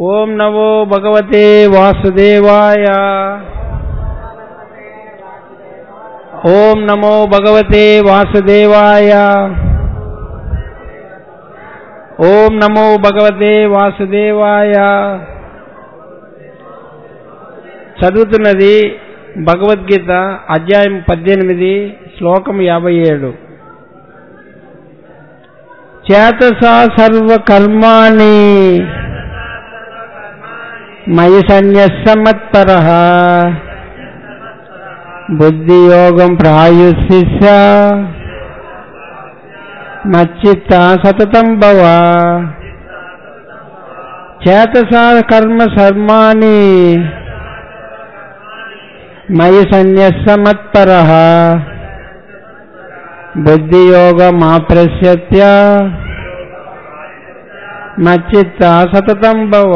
ఓం నమో భగవతే వాసుదేవాయ ఓం నమో భగవతే వాసుదేవాయ ఓం నమో భగవతే వాసుదేవాయ చదువుతున్నది భగవద్గీత అధ్యాయం పద్దెనిమిది శ్లోకం యాభై ఏడు చేతసా సర్వకర్మాణి మయి సన్యస్సమత్పర బుద్ధియోగం ప్రాయుశిష్య మచ్చిత్త సతతం భవ చేతసా కర్మ సర్మాణి మయి సన్యస్సమత్పర బుద్ధియోగమాప్రస్యత్య మచ్చిత్త సతతం భవ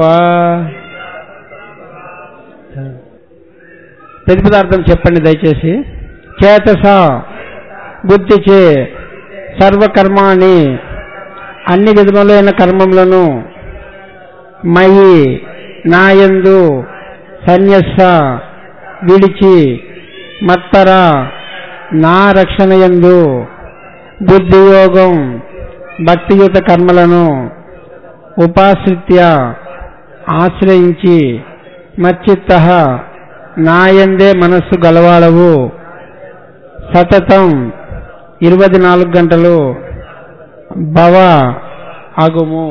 ప్రతిపదార్థం చెప్పండి దయచేసి చేతస బుద్ధి చే సర్వకర్మాణి అన్ని విధములైన కర్మములను మయి నాయందు సన్యస్స విడిచి మత్పర నా రక్షణయందు బుద్ధియోగం భక్తియుత కర్మలను ఉపాశ్రిత్య ఆశ్రయించి మచ్చిత్త నాయందే మనస్సు గలవాడవు సతతం ఇరవై నాలుగు గంటలు భవ అగుము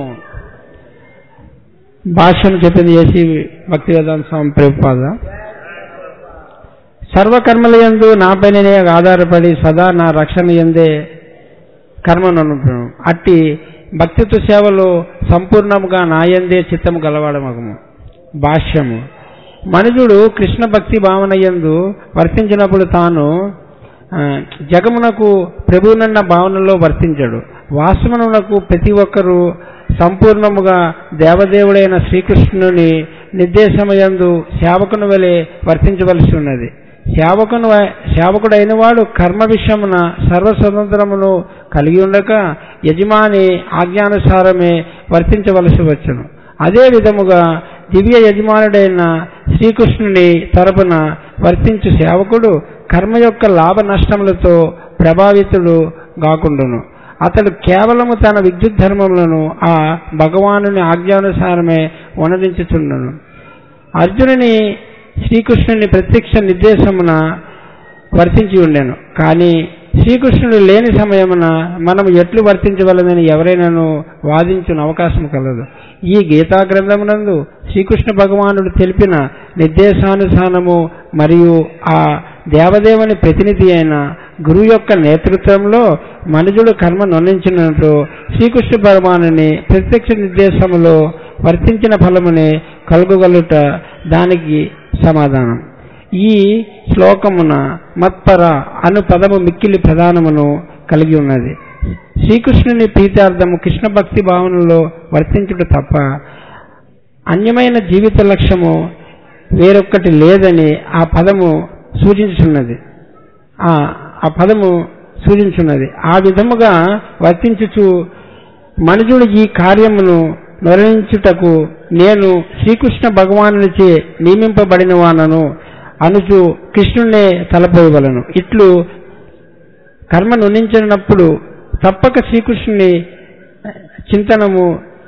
భాష్యం చెప్పింది చేసి భక్తి వేదాంత స్వామి ప్రభుపాద సర్వకర్మల యందు నాపైననే ఆధారపడి సదా నా రక్షణ ఎందే కర్మను అట్టి భక్తిత్వ సేవలో సంపూర్ణముగా నాయందే చిత్తము గలవాడమగము భాష్యము మనుజుడు కృష్ణ భక్తి భావన యందు వర్తించినప్పుడు తాను ఆ, జగమునకు ప్రభువునన్న భావనలో వర్తించడు వాస్తవమునకు ప్రతి ఒక్కరూ సంపూర్ణముగా దేవదేవుడైన శ్రీకృష్ణుని నిర్దేశమయందు సేవకుని వలె వర్తించవలసి ఉన్నది సేవకును సేవకుడైన వాడు కర్మ విషయమున సర్వస్వతంత్రమును కలిగి ఉండక యజమాని ఆజ్ఞానుసారమే వర్తించవలసి వచ్చును అదే విధముగా దివ్య యజమానుడైన శ్రీకృష్ణుని తరపున వర్తించు సేవకుడు కర్మ యొక్క లాభ నష్టములతో ప్రభావితుడు కాకుండును అతడు కేవలము తన విద్యుత్ ధర్మములను ఆ భగవానుని ఆజ్ఞానుసారమే వనదించుచుండును అర్జునుని శ్రీకృష్ణుని ప్రత్యక్ష నిర్దేశమున వర్తించి ఉండెను కానీ శ్రీకృష్ణుడు లేని సమయమున మనం ఎట్లు వర్తించవలదని ఎవరైనాను వాదించిన అవకాశం కలదు ఈ గీతా గ్రంథమునందు శ్రీకృష్ణ భగవానుడు తెలిపిన నిర్దేశానుసారము మరియు ఆ దేవదేవుని ప్రతినిధి అయిన గురువు యొక్క నేతృత్వంలో మనుజుడు కర్మ నొన్నించినట్లు శ్రీకృష్ణ భగవానుని ప్రత్యక్ష నిర్దేశములో వర్తించిన ఫలముని కలుగగలుట దానికి సమాధానం ఈ శ్లోకమున మత్పర అను పదము మిక్కిలి ప్రధానమును కలిగి ఉన్నది శ్రీకృష్ణుని ప్రీతార్థము కృష్ణ భక్తి భావనలో వర్తించుట తప్ప అన్యమైన జీవిత లక్ష్యము వేరొక్కటి లేదని ఆ పదము సూచించున్నది ఆ ఆ పదము సూచించున్నది ఆ విధముగా వర్తించుచు మనుజుడు ఈ కార్యమును నిర్వహించుటకు నేను శ్రీకృష్ణ భగవానునిచే నియమింపబడిన వానను అనుచు కృష్ణునే తలపోయవలను ఇట్లు కర్మ నునించినప్పుడు తప్పక శ్రీకృష్ణుని చింతనము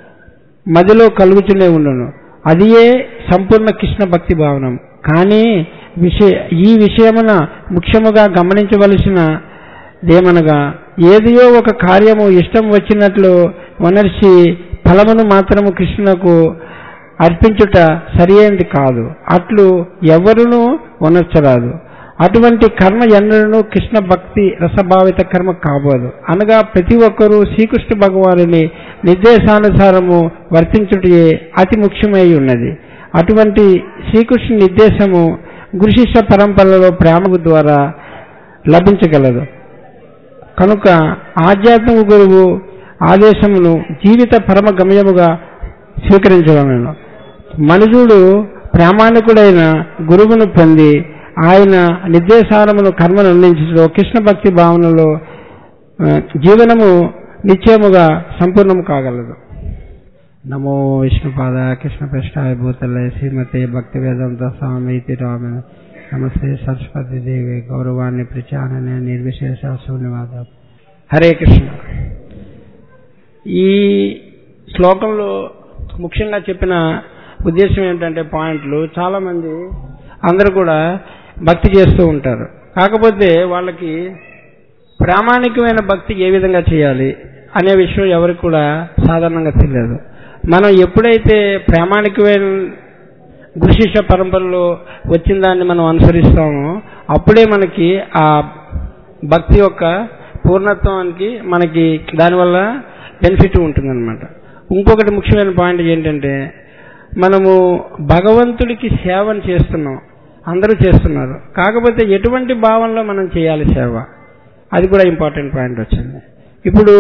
మదిలో కలుగుతూనే ఉండను అదియే సంపూర్ణ కృష్ణ భక్తి భావనం కానీ విషయ ఈ విషయమున ముఖ్యముగా గమనించవలసిన దేమనగా ఏదియో ఒక కార్యము ఇష్టం వచ్చినట్లు వనర్చి ఫలమును మాత్రము కృష్ణునకు అర్పించుట సరియైనది కాదు అట్లు ఎవరునూ వనర్చరాదు అటువంటి కర్మ ఎన్నడూ కృష్ణ భక్తి రసభావిత కర్మ కాబోదు అనగా ప్రతి ఒక్కరూ శ్రీకృష్ణ భగవానుని నిర్దేశానుసారము వర్తించుటే అతి ముఖ్యమై ఉన్నది అటువంటి శ్రీకృష్ణ నిర్దేశము గురు శిష్య పరంపరలో ప్రేమ ద్వారా లభించగలదు కనుక ఆధ్యాత్మిక గురువు ఆదేశమును జీవిత పరమ గమ్యముగా స్వీకరించగలను మనుజుడు ప్రామాణికుడైన గురువును పొంది ఆయన నిర్దేశాలమును కర్మను అందించడంలో కృష్ణ భక్తి భావనలో ఆ, జీవనము నిశ్చయముగా సంపూర్ణం కాగలదు నమో విష్ణుపాద కృష్ణ పృష్ఠాయ భూతలయ శ్రీమతి భక్తి వేదాంత స్వామి రామ నమస్తే సరస్వతి దేవి గౌరవాన్ని ప్రచారణ నిర్విశేష శూన్యవాద హరే కృష్ణ ఈ శ్లోకంలో ముఖ్యంగా చెప్పిన ఉద్దేశం ఏంటంటే పాయింట్లు చాలా మంది అందరూ కూడా భక్తి చేస్తూ ఉంటారు కాకపోతే వాళ్ళకి ప్రామాణికమైన భక్తి ఏ విధంగా చేయాలి అనే విషయం ఎవరికి కూడా సాధారణంగా తెలియదు మనం ఎప్పుడైతే ప్రామాణికమైన గురుశిష్య పరంపరలో వచ్చిన దాన్ని మనం అనుసరిస్తామో అప్పుడే మనకి ఆ భక్తి యొక్క పూర్ణత్వానికి మనకి దానివల్ల బెనిఫిట్ ఉంటుందన్నమాట ఇంకొకటి ముఖ్యమైన పాయింట్ ఏంటంటే మనము భగవంతుడికి సేవను చేస్తున్నాం అందరూ చేస్తున్నారు కాకపోతే ఎటువంటి భావంలో మనం చేయాలి సేవ అది కూడా ఇంపార్టెంట్ పాయింట్ వచ్చింది ఇప్పుడు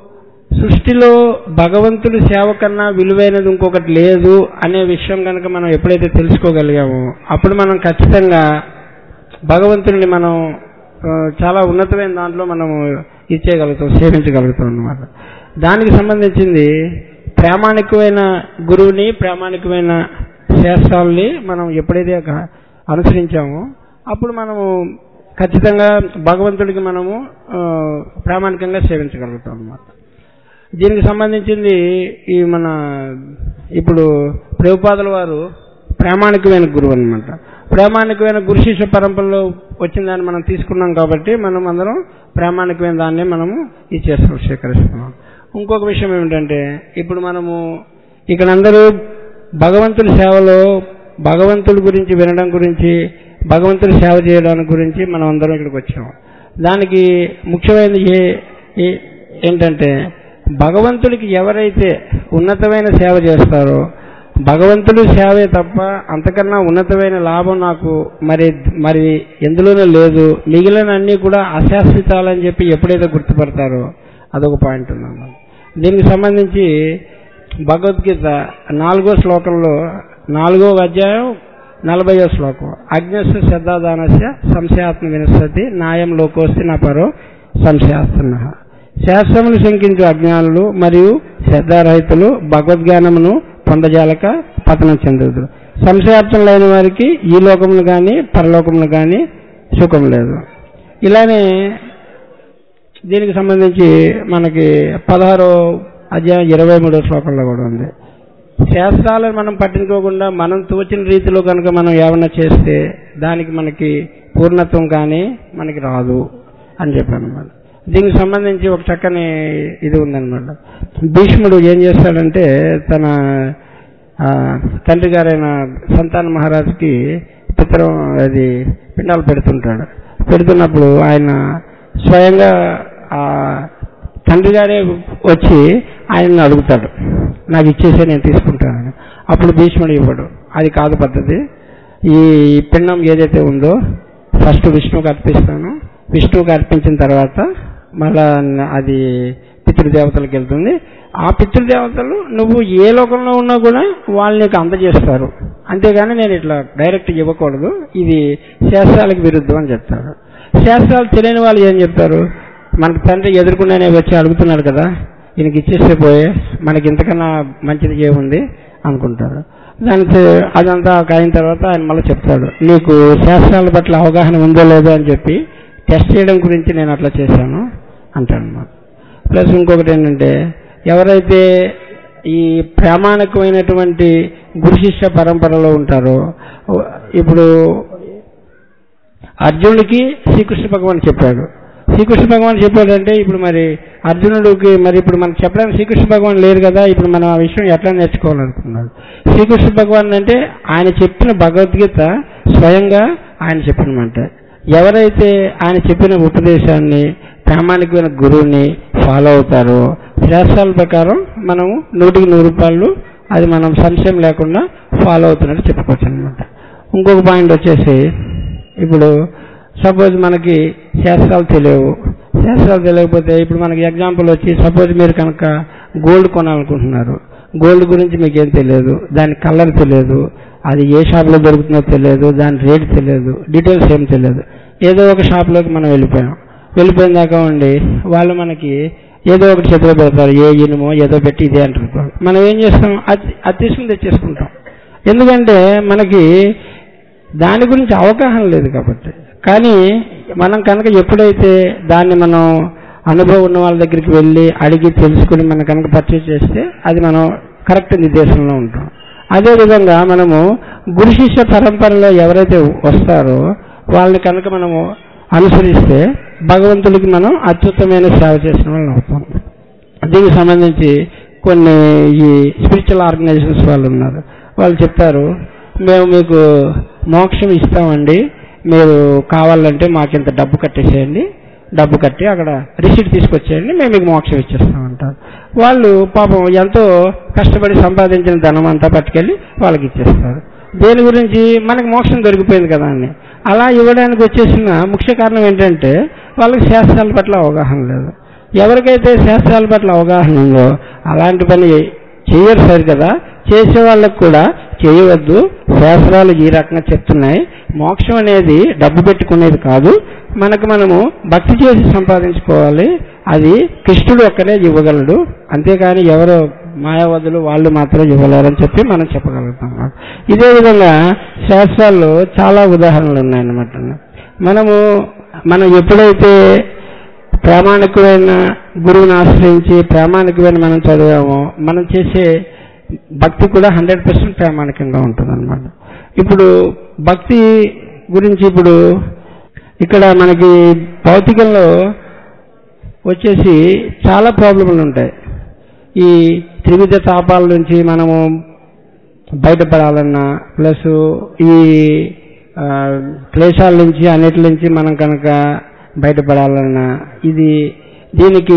సృష్టిలో భగవంతుడి సేవ కన్నా విలువైనది ఇంకొకటి లేదు అనే విషయం కనుక మనం ఎప్పుడైతే తెలుసుకోగలిగామో అప్పుడు మనం ఖచ్చితంగా భగవంతుడిని మనం ఆ, చాలా ఉన్నతమైన దాంట్లో మనము ఇచ్చేయగలుగుతాం సేవించగలుగుతాం అన్నమాట దానికి సంబంధించింది ప్రామాణికమైన గురువుని ప్రామాణికమైన శాస్త్రాలని మనం ఎప్పుడైతే క- అనుసరించామో అప్పుడు మనము ఖచ్చితంగా భగవంతుడికి మనము ఆ, ప్రామాణికంగా సేవించగలుగుతాం అన్నమాట దీనికి సంబంధించింది ఈ మన ఇప్పుడు ప్రభుపాదుల వారు ప్రామాణికమైన గురువు అనమాట ప్రామాణికమైన గురు శిష్య పరంపరలో వచ్చిన దాన్ని మనం తీసుకున్నాం కాబట్టి మనం అందరం ప్రామాణికమైన దాన్ని మనము ఇచ్చేస్తాం స్వీకరిస్తున్నాం ఇంకొక విషయం ఏమిటంటే ఇప్పుడు మనము ఇక్కడ అందరూ భగవంతుడి సేవలో భగవంతుడి గురించి వినడం గురించి భగవంతుడి సేవ చేయడానికి గురించి మనం అందరం ఇక్కడికి వచ్చాము దానికి ముఖ్యమైనది ఏ ఏ- ఏంటంటే భగవంతుడికి ఎవరైతే ఉన్నతమైన సేవ చేస్తారో భగవంతుడి సేవే తప్ప అంతకన్నా ఉన్నతమైన లాభం నాకు మరి మరి ఎందులోనూ లేదు మిగిలిన అన్నీ కూడా అశాశ్వతాలని చెప్పి ఎప్పుడైతే గుర్తుపడతారో అదొక పాయింట్ ఉందన్నమాట దీనికి సంబంధించి భగవద్గీత నాలుగో శ్లోకంలో నాలుగో అధ్యాయం నలభయో శ్లోకం అజ్ఞస్య శ్రద్ధాదానస్య సంశయాత్మ వినస్సతి నాయం లోకోస్తి నా పరో సంశయాస్తున్న శాస్త్రములు శంకించు అజ్ఞానులు మరియు శ్రద్ధారహితులు భగవద్జ్ఞానమును పొందజాలక పతనం చెందుదు సంశయార్థం లేని వారికి ఈ లోకములు కానీ పరలోకములు కానీ సుఖం లేదు ఇలానే దీనికి సంబంధించి మనకి పదహారో అధ్యాయం ఇరవై మూడో శ్లోకంలో కూడా ఉంది శాస్త్రాలను మనం పట్టించుకోకుండా మనం తోచిన రీతిలో కనుక మనం ఏమన్నా చేస్తే దానికి మనకి పూర్ణత్వం కానీ మనకి రాదు అని చెప్పాను అనమాట దీనికి సంబంధించి ఒక చక్కని ఇది ఉందన్నమాట భీష్ముడు ఏం చేస్తాడంటే తన ఆ, తండ్రి గారైన సంతాన మహారాజుకి పితరం అది పిండాలు పెడుతుంటాడు పెడుతున్నప్పుడు ఆయన స్వయంగా ఆ తండ్రి గారే వచ్చి ఆయన్ని అడుగుతాడు నాకు ఇచ్చేసే నేను తీసుకుంటానని అప్పుడు భీష్ముడు ఇవ్వడు అది కాదు పద్ధతి ఈ పిండం ఏదైతే ఉందో ఫస్ట్ విష్ణువుకి అర్పిస్తాను విష్ణువుకి అర్పించిన తర్వాత మళ్ళా అది పితృదేవతలకు వెళ్తుంది ఆ పితృదేవతలు నువ్వు ఏ లోకంలో ఉన్నా కూడా వాళ్ళు నీకు అందజేస్తారు అంతేగాని నేను ఇట్లా డైరెక్ట్ ఇవ్వకూడదు ఇది శాస్త్రాలకు విరుద్ధం అని చెప్తారు శాస్త్రాలు తెలియని వాళ్ళు ఏం చెప్తారు మనకు తండ్రి ఎదుర్కొనే వచ్చి అడుగుతున్నాడు కదా ఈయనకి ఇచ్చేస్తే పోయే మనకి ఇంతకన్నా మంచిది ఏముంది అనుకుంటారు దానికి అదంతా ఒక అయిన తర్వాత ఆయన మళ్ళీ చెప్తాడు నీకు శాస్త్రాల పట్ల అవగాహన ఉందో లేదో అని చెప్పి టెస్ట్ చేయడం గురించి నేను అట్లా చేశాను అంటాడు అన్నమాట ప్లస్ ఇంకొకటి ఏంటంటే ఎవరైతే ఈ ప్రామాణికమైనటువంటి గురు శిష్య పరంపరలో ఉంటారో ఇప్పుడు అర్జునుడికి శ్రీకృష్ణ భగవాన్ చెప్పాడు శ్రీకృష్ణ భగవాన్ చెప్పాడంటే ఇప్పుడు మరి అర్జునుడికి మరి ఇప్పుడు మనకు చెప్పడానికి శ్రీకృష్ణ భగవాన్ లేరు కదా ఇప్పుడు మనం ఆ విషయం ఎట్లా నేర్చుకోవాలనుకున్నాడు శ్రీకృష్ణ భగవాన్ అంటే ఆయన చెప్పిన భగవద్గీత స్వయంగా ఆయన చెప్పినమాట ఎవరైతే ఆయన చెప్పిన ఉపదేశాన్ని ప్రామాణికమైన గురువుని ఫాలో అవుతారో శాస్త్రాల ప్రకారం మనం నూటికి నూరు రూపాయలు అది మనం సంశయం లేకుండా ఫాలో అవుతున్నట్టు చెప్పుకోవచ్చు అనమాట ఇంకొక పాయింట్ వచ్చేసి ఇప్పుడు సపోజ్ మనకి శాస్త్రాలు తెలియవు శాస్త్రాలు తెలియకపోతే ఇప్పుడు మనకి ఎగ్జాంపుల్ వచ్చి సపోజ్ మీరు కనుక గోల్డ్ కొనాలనుకుంటున్నారు గోల్డ్ గురించి మీకు ఏం తెలియదు దాని కలర్ తెలియదు అది ఏ షాప్లో దొరుకుతుందో తెలియదు దాని రేట్ తెలియదు డీటెయిల్స్ ఏం తెలియదు ఏదో ఒక షాప్లోకి మనం వెళ్ళిపోయాం వెళ్ళిపోయిన దాకా ఉండి వాళ్ళు మనకి ఏదో ఒకటి చేతిలో పెడతారు ఏ ఇనుమో ఏదో పెట్టి ఇదే అంటారు మనం ఏం చేస్తాం అది అది తీసుకుని తెచ్చేసుకుంటాం ఎందుకంటే మనకి దాని గురించి అవగాహన లేదు కాబట్టి కానీ మనం కనుక ఎప్పుడైతే దాన్ని మనం అనుభవం ఉన్న వాళ్ళ దగ్గరికి వెళ్ళి అడిగి తెలుసుకుని మనం కనుక పర్చేజ్ చేస్తే అది మనం కరెక్ట్ నిర్దేశంలో ఉంటాం అదేవిధంగా మనము గురు శిష్య పరంపరలో ఎవరైతే వస్తారో వాళ్ళని కనుక మనము అనుసరిస్తే భగవంతుడికి మనం అత్యుత్తమైన సేవ చేసిన వాళ్ళని అవుతాం దీనికి సంబంధించి కొన్ని ఈ స్పిరిచువల్ ఆర్గనైజేషన్స్ వాళ్ళు ఉన్నారు వాళ్ళు చెప్తారు మేము మీకు మోక్షం ఇస్తామండి మీరు కావాలంటే మాకింత డబ్బు కట్టేసేయండి డబ్బు కట్టి అక్కడ రిసీట్ తీసుకొచ్చేయండి మేము మీకు మోక్షం ఇచ్చేస్తామంటారు వాళ్ళు పాపం ఎంతో కష్టపడి సంపాదించిన ధనం అంతా పట్టుకెళ్ళి వాళ్ళకి ఇచ్చేస్తారు దేని గురించి మనకి మోక్షం దొరికిపోయింది కదా అని అలా ఇవ్వడానికి వచ్చేసిన ముఖ్య కారణం ఏంటంటే వాళ్ళకి శాస్త్రాల పట్ల అవగాహన లేదు ఎవరికైతే శాస్త్రాల పట్ల అవగాహన ఉందో అలాంటి పని చేయరు సరి కదా చేసే వాళ్ళకు కూడా చేయవద్దు శాస్త్రాలు ఈ రకంగా చెప్తున్నాయి మోక్షం అనేది డబ్బు పెట్టుకునేది కాదు మనకు మనము భక్తి చేసి సంపాదించుకోవాలి అది కృష్ణుడు ఒక్కడే ఇవ్వగలడు అంతేకాని ఎవరో మాయావదులు వాళ్ళు మాత్రం ఇవ్వలేరని చెప్పి మనం చెప్పగలుగుతాం ఇదే విధంగా శాస్త్రాల్లో చాలా ఉదాహరణలు ఉన్నాయన్నమాట మనము మనం ఎప్పుడైతే ప్రామాణికమైన గురువుని ఆశ్రయించి ప్రామాణికమైన మనం చదివామో మనం చేసే భక్తి కూడా హండ్రెడ్ పర్సెంట్ ప్రామాణికంగా ఉంటుంది అనమాట ఇప్పుడు భక్తి గురించి ఇప్పుడు ఇక్కడ మనకి భౌతికంలో వచ్చేసి చాలా ప్రాబ్లములు ఉంటాయి ఈ త్రివిధ తాపాల నుంచి మనము బయటపడాలన్నా ప్లస్ ఈ ఆ, క్లేశాల నుంచి అన్నిటి నుంచి మనం కనుక బయటపడాలన్నా ఇది దీనికి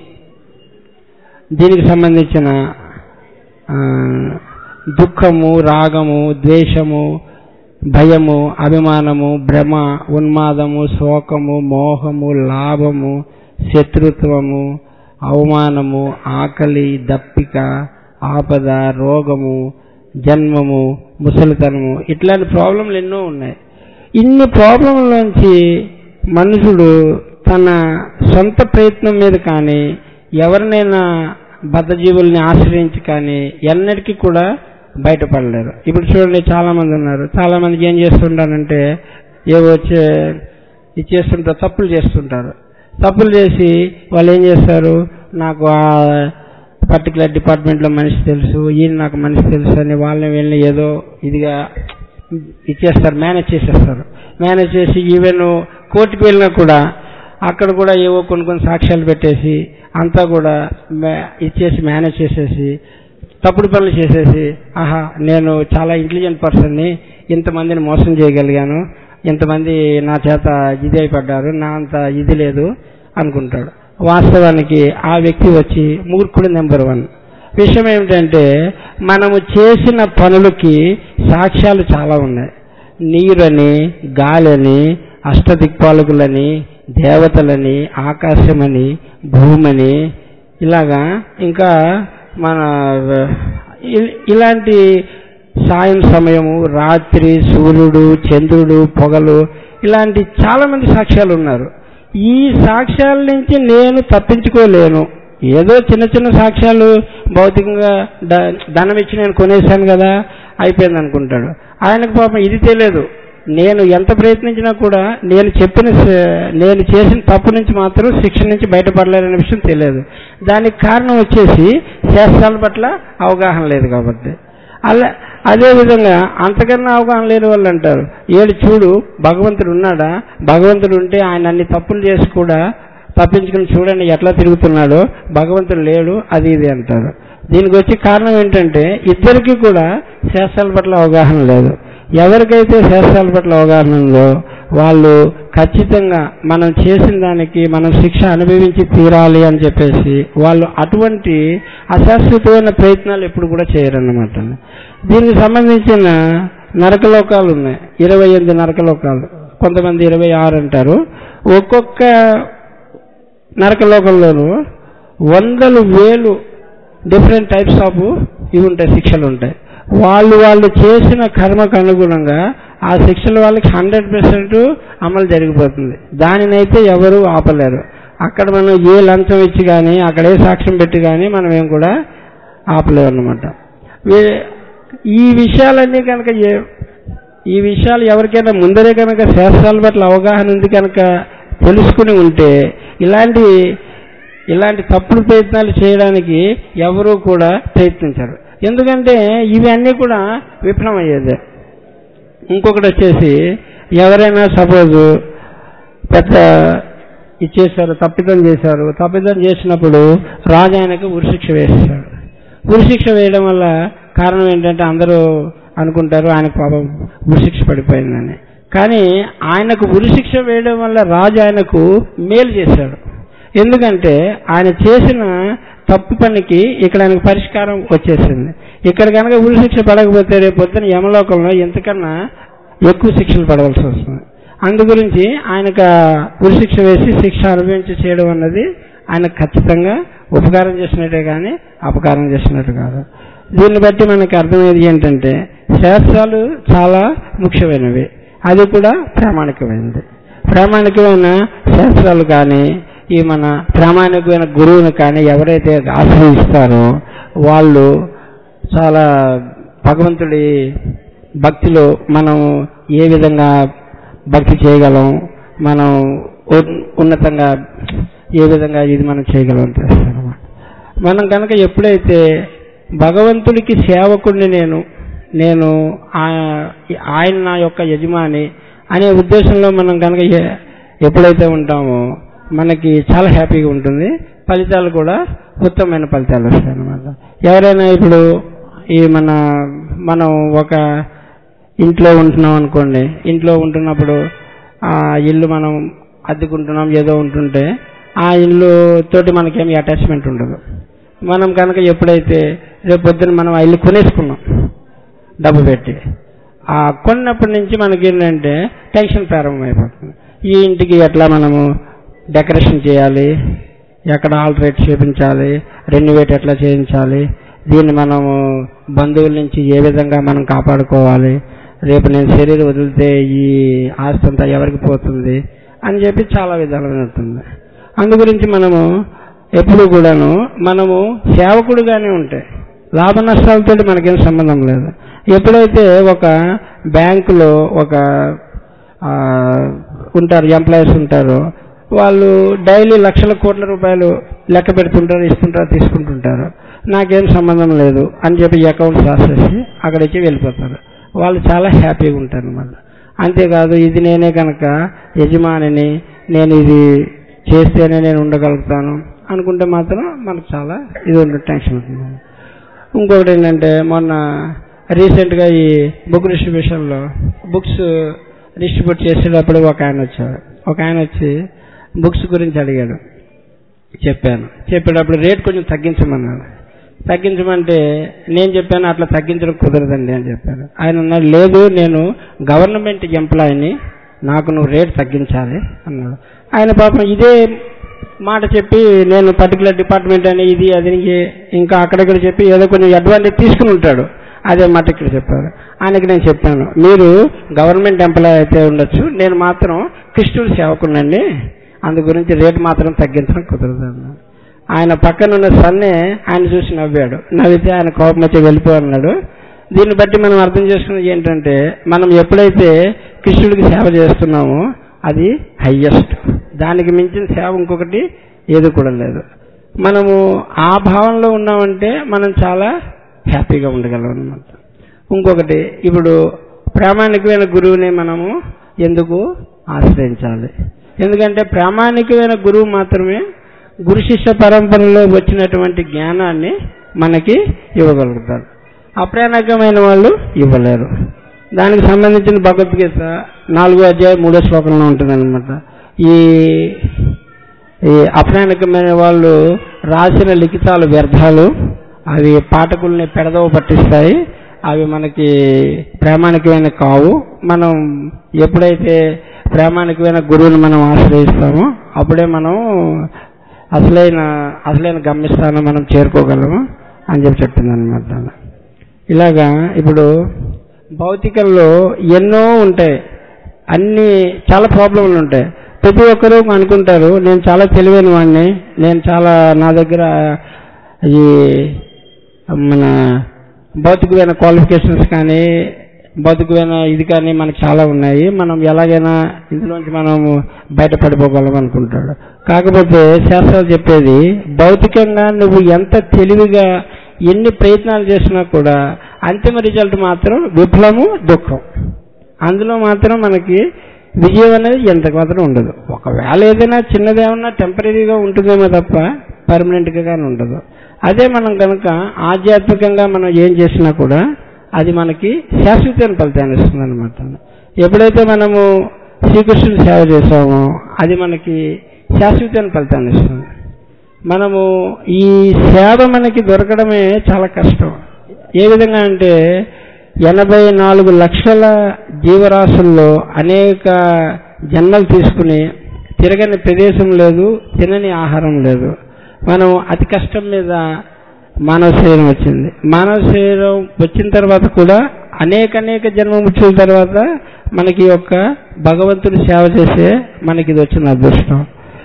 దీనికి సంబంధించిన ఆ, దుఃఖము రాగము ద్వేషము భయము అభిమానము భ్రమ ఉన్మాదము శోకము మోహము లాభము శత్రుత్వము అవమానము ఆకలి దప్పిక ఆపద రోగము జన్మము ముసలితనము ఇట్లాంటి ప్రాబ్లంలు ఎన్నో ఉన్నాయి ఇన్ని ప్రాబ్లంలోంచి మనుషుడు తన సొంత ప్రయత్నం మీద కానీ ఎవరినైనా బద్ధజీవుల్ని ఆశ్రయించి కానీ ఎన్నటికీ కూడా బయటపడలేరు ఇప్పుడు చూడండి చాలా మంది ఉన్నారు చాలా మందికి ఏం చేస్తుంటారంటే ఏవో వచ్చే ఇచ్చేస్తుంటారు తప్పులు చేస్తుంటారు తప్పులు చేసి వాళ్ళు ఏం చేస్తారు నాకు ఆ పర్టికులర్ డిపార్ట్మెంట్లో మనిషి తెలుసు ఈయన నాకు మనిషి తెలుసు అని వాళ్ళని వీళ్ళని ఏదో ఇదిగా ఇచ్చేస్తారు మేనేజ్ చేసేస్తారు మేనేజ్ చేసి ఈవెన్ కోర్టుకు వెళ్ళినా కూడా అక్కడ కూడా ఏవో కొన్ని కొన్ని సాక్ష్యాలు పెట్టేసి అంతా కూడా మే- ఇచ్చేసి మేనేజ్ చేసేసి తప్పుడు పనులు చేసేసి ఆహా నేను చాలా ఇంటెలిజెంట్ పర్సన్ని ఇంతమందిని మోసం చేయగలిగాను ఇంతమంది నా చేత ఇది అయిపడ్డారు నా అంత ఇది లేదు అనుకుంటాడు వాస్తవానికి ఆ వ్యక్తి వచ్చి మూర్ఖుడు నెంబర్ వన్ విషయం ఏమిటంటే మనము చేసిన పనులకి సాక్ష్యాలు చాలా ఉన్నాయి నీరని గాలని అష్టదిక్పాలకులని దేవతలని ఆకాశమని భూమని ఇలాగా ఇంకా మన ఇ- ఇలాంటి సాయం సమయము రాత్రి సూర్యుడు చంద్రుడు పొగలు ఇలాంటి చాలా మంది సాక్ష్యాలు ఉన్నారు ఈ సాక్ష్యాల నుంచి నేను తప్పించుకోలేను ఏదో చిన్న చిన్న సాక్ష్యాలు భౌతికంగా ద- ధనం ఇచ్చి నేను కొనేశాను కదా అయిపోయింది అనుకుంటాడు ఆయనకు పాపం ఇది తెలియదు నేను ఎంత ప్రయత్నించినా కూడా నేను చెప్పిన స- నేను చేసిన తప్పు నుంచి మాత్రం శిక్ష నుంచి బయటపడలేదనే విషయం తెలియదు దానికి కారణం వచ్చేసి శాస్త్రాల పట్ల అవగాహన లేదు కాబట్టి అలా అదే విధంగా అంతకన్నా అవగాహన లేని వాళ్ళు అంటారు ఏడు చూడు భగవంతుడు ఉన్నాడా భగవంతుడు ఉంటే ఆయన అన్ని తప్పులు చేసి కూడా తప్పించుకుని చూడండి ఎట్లా తిరుగుతున్నాడో భగవంతుడు లేడు అది ఇది అంటారు దీనికి వచ్చి కారణం ఏంటంటే ఇద్దరికీ కూడా శాస్త్రాల పట్ల అవగాహన లేదు ఎవరికైతే శాస్త్రాల పట్ల అవగాహన ఉందో వాళ్ళు ఖచ్చితంగా మనం చేసిన దానికి మనం శిక్ష అనుభవించి తీరాలి అని చెప్పేసి వాళ్ళు అటువంటి అశాశ్వతమైన ప్రయత్నాలు ఎప్పుడు కూడా చేయరన్నమాట దీనికి సంబంధించిన నరకలోకాలు ఉన్నాయి ఇరవై ఎనిమిది నరకలోకాలు కొంతమంది ఇరవై ఆరు అంటారు ఒక్కొక్క నరకలోకంలోనూ వందలు వేలు డిఫరెంట్ టైప్స్ ఆఫ్ ఇవి ఉంటాయి శిక్షలు ఉంటాయి వాళ్ళు వాళ్ళు చేసిన కర్మకు అనుగుణంగా ఆ శిక్షలు వాళ్ళకి హండ్రెడ్ పర్సెంట్ అమలు జరిగిపోతుంది దానినైతే ఎవరు ఆపలేరు అక్కడ మనం ఏ లంచం ఇచ్చి కానీ అక్కడ ఏ సాక్ష్యం పెట్టి కానీ మనం ఏం కూడా ఆపలేము అన్నమాట వీ- ఈ విషయాలన్నీ కనుక ఏ ఈ విషయాలు ఎవరికైనా ముందరే కనుక శాస్త్రాల పట్ల అవగాహన ఉంది కనుక తెలుసుకుని ఉంటే ఇలాంటి ఇలాంటి తప్పుడు ప్రయత్నాలు చేయడానికి ఎవరూ కూడా ప్రయత్నించరు ఎందుకంటే ఇవి అన్నీ కూడా విఫలమయ్యేదే ఇంకొకటి వచ్చేసి ఎవరైనా సపోజ్ పెద్ద ఇచ్చేసారు తప్పిదం చేశారు తప్పిదం చేసినప్పుడు రాజు ఆయనకు ఉరిశిక్ష వేసేశాడు ఉరిశిక్ష వేయడం వల్ల కారణం ఏంటంటే అందరూ అనుకుంటారు ఆయనకు పాపం ఉరిశిక్ష పడిపోయిందని కానీ ఆయనకు ఉరిశిక్ష వేయడం వల్ల రాజు ఆయనకు మేలు చేశాడు ఎందుకంటే ఆయన చేసిన తప్పు పనికి ఇక్కడ ఆయనకు పరిష్కారం వచ్చేసింది ఇక్కడ కనుక ఉరిశిక్ష పడకపోతే రేపు పొద్దున యమలోకంలో ఎంతకన్నా ఎక్కువ శిక్షలు పడవలసి వస్తుంది అందు గురించి ఆయనకు ఆ ఉరిశిక్ష వేసి శిక్ష అనుభవించి చేయడం అన్నది ఆయనకు ఖచ్చితంగా ఉపకారం చేసినట్టే కానీ అపకారం చేసినట్టు కాదు దీన్ని బట్టి మనకి అర్థమయ్యేది ఏంటంటే శాస్త్రాలు చాలా ముఖ్యమైనవి అది కూడా ప్రామాణికమైనది ప్రామాణికమైన శాస్త్రాలు కానీ ఈ మన ప్రామాణికమైన గురువుని కానీ ఎవరైతే ఆశ్రయిస్తారో వాళ్ళు చాలా భగవంతుడి భక్తిలో మనం ఏ విధంగా భక్తి చేయగలం మనం ఉన్- ఉన్నతంగా ఏ విధంగా ఇది మనం చేయగలం తెలుస్తారన్నమాట మనం కనుక ఎప్పుడైతే భగవంతుడికి సేవకుడిని నేను నేను ఆ- ఆయన నా యొక్క యజమాని అనే ఉద్దేశంలో మనం కనుక ఎ- ఎప్పుడైతే ఉంటామో మనకి చాలా హ్యాపీగా ఉంటుంది ఫలితాలు కూడా ఉత్తమమైన ఫలితాలు వస్తాయి అన్నమాట ఎవరైనా ఇప్పుడు ఈ మన మనం ఒక ఇంట్లో ఉంటున్నాం అనుకోండి ఇంట్లో ఉంటున్నప్పుడు ఆ ఇల్లు మనం అద్దెకుంటున్నాం ఏదో ఉంటుంటే ఆ ఇల్లు తోటి మనకేమి అటాచ్మెంట్ ఉండదు మనం కనుక ఎప్పుడైతే రేపు పొద్దున మనం ఆ ఇల్లు కొనేసుకున్నాం డబ్బు పెట్టి ఆ కొన్నప్పటి నుంచి మనకి ఏంటంటే టెన్షన్ ప్రారంభమైపోతుంది ఈ ఇంటికి ఎట్లా మనము డెకరేషన్ చేయాలి ఎక్కడ ఆల్టరేట్ చేయించాలి రెన్యువేట్ ఎట్లా చేయించాలి దీన్ని మనము బంధువుల నుంచి ఏ విధంగా మనం కాపాడుకోవాలి రేపు నేను శరీరం వదిలితే ఈ ఆస్తి అంతా ఎవరికి పోతుంది అని చెప్పి చాలా విధాలుగా ఉంటుంది అందు గురించి మనము ఎప్పుడు కూడాను మనము సేవకుడుగానే ఉంటాయి లాభ నష్టాలతో మనకేం సంబంధం లేదు ఎప్పుడైతే ఒక బ్యాంకులో ఒక ఆ, ఉంటారు ఎంప్లాయీస్ ఉంటారు వాళ్ళు డైలీ లక్షల కోట్ల రూపాయలు లెక్క పెడుతుంటారు ఇస్తుంటారు తీసుకుంటుంటారు నాకేం సంబంధం లేదు అని చెప్పి అకౌంట్స్ రాసేసి అక్కడికి వెళ్ళిపోతారు వాళ్ళు చాలా హ్యాపీగా ఉంటారు అనమాట అంతేకాదు ఇది నేనే కనుక యజమానిని నేను ఇది చేస్తేనే నేను ఉండగలుగుతాను అనుకుంటే మాత్రం మనకు చాలా ఇది ఉండే టెన్షన్ ఉంటుంది ఇంకొకటి ఏంటంటే మొన్న రీసెంట్గా ఈ బుక్ డిస్ట్రిబ్యూషన్లో బుక్స్ డిస్ట్రిబ్యూట్ చేసేటప్పుడు ఒక ఆయన వచ్చాడు ఒక ఆయన వచ్చి బుక్స్ గురించి అడిగాడు చెప్పాను చెప్పేటప్పుడు రేట్ కొంచెం తగ్గించమన్నాడు తగ్గించమంటే నేను చెప్పాను అట్లా తగ్గించడం కుదరదండి అని చెప్పాను ఆయన అన్నాడు లేదు నేను గవర్నమెంట్ ఎంప్లాయీని నాకు నువ్వు రేట్ తగ్గించాలి అన్నాడు ఆయన పాపం ఇదే మాట చెప్పి నేను పర్టికులర్ డిపార్ట్మెంట్ అని ఇది అది ఇది ఇంకా అక్కడక్కడ చెప్పి ఏదో కొంచెం అడ్వాంటేజ్ తీసుకుని ఉంటాడు అదే మాట ఇక్కడ చెప్పారు ఆయనకి నేను చెప్పాను మీరు గవర్నమెంట్ ఎంప్లాయ్ అయితే ఉండొచ్చు నేను మాత్రం కృష్ణుడు సేవకునండి అందు గురించి రేట్ మాత్రం తగ్గించడం కుదరదు అన్నాడు ఆయన పక్కన ఉన్న సన్నే ఆయన చూసి నవ్వాడు నవ్వితే ఆయన కోపం వచ్చి వెళ్ళిపో అన్నాడు దీన్ని బట్టి మనం అర్థం చేసుకున్నది ఏంటంటే మనం ఎప్పుడైతే కృష్ణుడికి సేవ చేస్తున్నామో అది హయ్యెస్ట్ దానికి మించిన సేవ ఇంకొకటి ఏది కూడా లేదు మనము ఆ భావంలో ఉన్నామంటే మనం చాలా హ్యాపీగా ఉండగలం అనమాట ఇంకొకటి ఇప్పుడు ప్రామాణికమైన గురువుని మనము ఎందుకు ఆశ్రయించాలి ఎందుకంటే ప్రామాణికమైన గురువు మాత్రమే గురు శిష్య పరంపరలో వచ్చినటువంటి జ్ఞానాన్ని మనకి ఇవ్వగలుగుతారు అప్రాణికమైన వాళ్ళు ఇవ్వలేరు దానికి సంబంధించిన భగవద్గీత నాలుగో అధ్యాయం మూడో శ్లోకంలో ఉంటుందన్నమాట ఈ ఈ అప్రాణికమైన వాళ్ళు రాసిన లిఖితాలు వ్యర్థాలు అవి పాఠకుల్ని పెడదవ పట్టిస్తాయి అవి మనకి ప్రామాణికమైన కావు మనం ఎప్పుడైతే ప్రామాణికమైన గురువుని మనం ఆశ్రయిస్తామో అప్పుడే మనం అసలైన అసలైన గమ్యస్థానం మనం చేరుకోగలము అని చెప్పి చెప్తుంది అనమాట ఇలాగా ఇప్పుడు భౌతికంలో ఎన్నో ఉంటాయి అన్ని చాలా ప్రాబ్లంలు ఉంటాయి ప్రతి ఒక్కరూ అనుకుంటారు నేను చాలా తెలివైన వాడిని నేను చాలా నా దగ్గర ఈ మన భౌతికమైన క్వాలిఫికేషన్స్ కానీ భౌతికమైన ఇది కానీ మనకు చాలా ఉన్నాయి మనం ఎలాగైనా ఇందులోంచి మనం బయటపడిపోగలం అనుకుంటాడు కాకపోతే శాస్త్రాలు చెప్పేది భౌతికంగా నువ్వు ఎంత తెలివిగా ఎన్ని ప్రయత్నాలు చేసినా కూడా అంతిమ రిజల్ట్ మాత్రం విఫలము దుఃఖం అందులో మాత్రం మనకి విజయం అనేది ఎంత మాత్రం ఉండదు ఒకవేళ ఏదైనా చిన్నదేమన్నా టెంపరీగా ఉంటుందేమో తప్ప పర్మనెంట్గా కానీ ఉండదు అదే మనం కనుక ఆధ్యాత్మికంగా మనం ఏం చేసినా కూడా అది మనకి శాశ్వతమైన ఫలితాన్ని ఇస్తుంది అనమాట ఎప్పుడైతే మనము శ్రీకృష్ణుని సేవ చేసామో అది మనకి శాశ్వతమైన ఫలితాన్ని ఇస్తుంది మనము ఈ సేవ మనకి దొరకడమే చాలా కష్టం ఏ విధంగా అంటే ఎనభై నాలుగు లక్షల జీవరాశుల్లో అనేక జన్మలు తీసుకుని తిరగని ప్రదేశం లేదు తినని ఆహారం లేదు మనం అతి కష్టం మీద మానవ శరీరం వచ్చింది మానవ శరీరం వచ్చిన తర్వాత కూడా అనేక అనేక జన్మ ముచ్చుల తర్వాత మనకి యొక్క భగవంతుని సేవ చేసే మనకి ఇది వచ్చిన అదృష్టం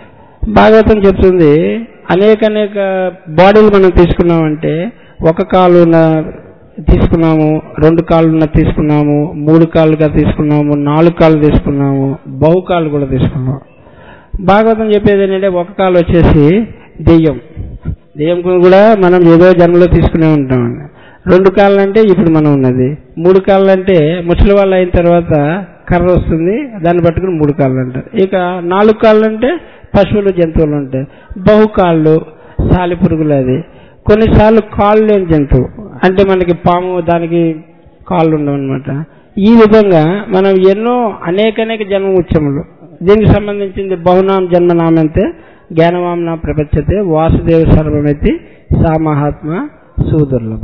భాగవతం చెప్తుంది అనేక అనేక బాడీలు మనం తీసుకున్నామంటే ఒక కాలున తీసుకున్నాము రెండు కాళ్ళున్న తీసుకున్నాము మూడు కాళ్ళుగా తీసుకున్నాము నాలుగు కాళ్ళు తీసుకున్నాము బహుకాళ్ళు కూడా తీసుకున్నాము భాగవతం చెప్పేది ఏంటంటే ఒక కాలు వచ్చేసి దెయ్యం దెయ్యం కూడా మనం ఏదో జన్మలో తీసుకునే ఉంటాం రెండు కాళ్ళు అంటే ఇప్పుడు మనం ఉన్నది మూడు కాళ్ళు అంటే ముసలి వాళ్ళు అయిన తర్వాత కర్ర వస్తుంది దాన్ని పట్టుకుని మూడు కాళ్ళు అంటారు ఇక నాలుగు కాళ్ళు అంటే పశువులు జంతువులు ఉంటాయి బహుకాళ్ళు సాలి పురుగులు అది కొన్నిసార్లు కాళ్ళు లేని జంతువు అంటే మనకి పాము దానికి కాళ్ళు ఉండవు అనమాట ఈ విధంగా మనం ఎన్నో అనేక అనేక జన్మ ఉత్సములు దీనికి సంబంధించింది బహునాం జన్మనామంతే జ్ఞానవాంన ప్రపంచతే వాసుదేవ సర్వమెతి సా మహాత్మ సుదుర్లభ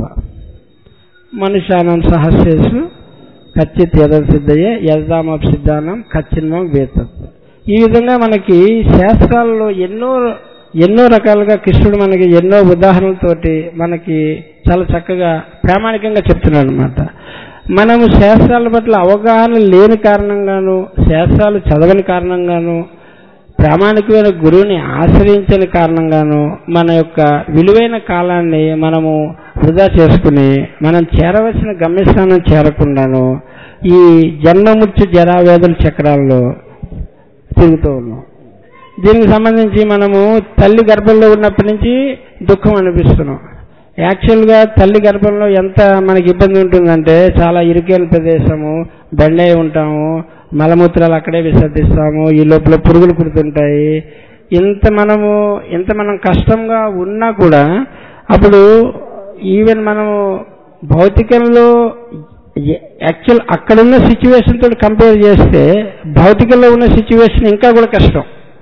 మనుష్యానం సహస్రేషు కచ్చిత్ యద సిద్ధయే యదామ సిద్ధానం కచ్చిన్మం వేతత్వ ఈ విధంగా మనకి శాస్త్రాల్లో ఎన్నో ఎన్నో రకాలుగా కృష్ణుడు మనకి ఎన్నో ఉదాహరణలతోటి మనకి చాలా చక్కగా ప్రామాణికంగా చెప్తున్నాడు అనమాట మనము శాస్త్రాల పట్ల అవగాహన లేని కారణంగాను శాస్త్రాలు చదవని కారణంగాను ప్రామాణికమైన గురువుని ఆశ్రయించని కారణంగాను మన యొక్క విలువైన కాలాన్ని మనము వృధా చేసుకుని మనం చేరవలసిన గమ్యస్థానం చేరకుండాను ఈ జన్మముచ్చు జరావేదుల చక్రాల్లో తిరుగుతూ ఉన్నాం దీనికి సంబంధించి మనము తల్లి గర్భంలో ఉన్నప్పటి నుంచి దుఃఖం అనిపిస్తున్నాం యాక్చువల్గా తల్లి గర్భంలో ఎంత మనకి ఇబ్బంది ఉంటుందంటే చాలా ఇరుకైన ప్రదేశము బెండై ఉంటాము మలమూత్రాలు అక్కడే విసర్జిస్తాము ఈ లోపల పురుగులు పుడుతుంటాయి ఇంత మనము ఇంత మనం కష్టంగా ఉన్నా కూడా అప్పుడు ఈవెన్ మనము భౌతికంలో యాక్చువల్ అక్కడున్న సిచ్యువేషన్ తోటి కంపేర్ చేస్తే భౌతికంలో ఉన్న సిచ్యువేషన్ ఇంకా కూడా కష్టం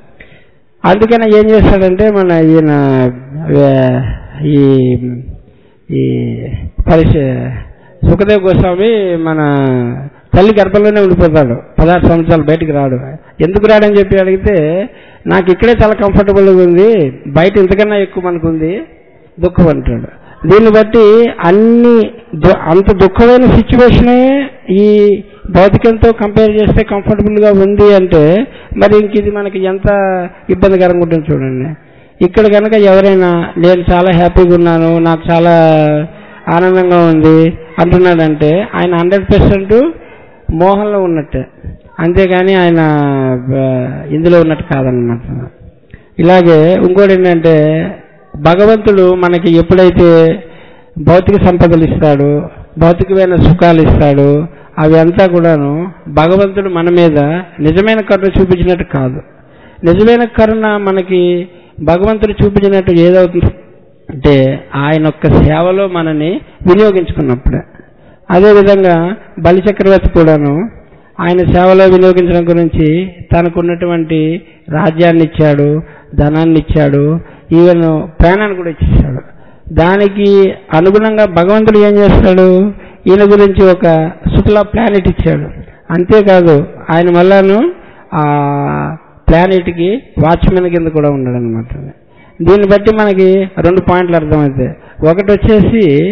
అందుకని ఏం చేస్తాడంటే మన ఈయన ఈ ఈ పరిశ సుఖదేవ్ గోస్వామి మన తల్లి గర్భంలోనే ఉండిపోతాడు పదహారు సంవత్సరాలు బయటికి రాడు ఎందుకు రాడని చెప్పి అడిగితే నాకు ఇక్కడే చాలా కంఫర్టబుల్గా ఉంది బయట ఇంతకన్నా ఎక్కువ మనకు ఉంది దుఃఖం అంటాడు దీన్ని బట్టి అన్ని అంత దుఃఖమైన సిచ్యువేషనే ఈ భౌతికంతో కంపేర్ చేస్తే కంఫర్టబుల్గా ఉంది అంటే మరి ఇంక ఇది మనకి ఎంత ఇబ్బందికరంగా ఉంటుంది చూడండి ఇక్కడ కనుక ఎవరైనా నేను చాలా హ్యాపీగా ఉన్నాను నాకు చాలా ఆనందంగా ఉంది అంటున్నాడంటే ఆయన హండ్రెడ్ పర్సెంట్ మోహంలో ఉన్నట్టే అంతేగాని ఆయన ఇందులో ఉన్నట్టు కాదనమాట ఇలాగే ఇంకోటి ఏంటంటే భగవంతుడు మనకి ఎప్పుడైతే భౌతిక సంపదలు ఇస్తాడు భౌతికమైన సుఖాలు ఇస్తాడు అవి అంతా కూడాను భగవంతుడు మన మీద నిజమైన కరుణ చూపించినట్టు కాదు నిజమైన కరుణ మనకి భగవంతుడు చూపించినట్టు ఏదవుతుంది అంటే ఆయన యొక్క సేవలో మనని వినియోగించుకున్నప్పుడే అదేవిధంగా బలిచక్రవర్తి కూడాను ఆయన సేవలో వినియోగించడం గురించి తనకున్నటువంటి రాజ్యాన్ని ఇచ్చాడు ధనాన్ని ఇచ్చాడు ఈవెన్ ప్రాణాన్ని కూడా ఇచ్చేసాడు దానికి అనుగుణంగా భగవంతుడు ఏం చేస్తాడు ఈయన గురించి ఒక శుక్ల ప్లానెట్ ఇచ్చాడు అంతేకాదు ఆయన వల్లను ఆ ప్లానెట్కి వాచ్మెన్ కింద కూడా ఉన్నాడు అనమాట దీన్ని బట్టి మనకి రెండు పాయింట్లు అర్థమవుతాయి ఒకటి వచ్చేసి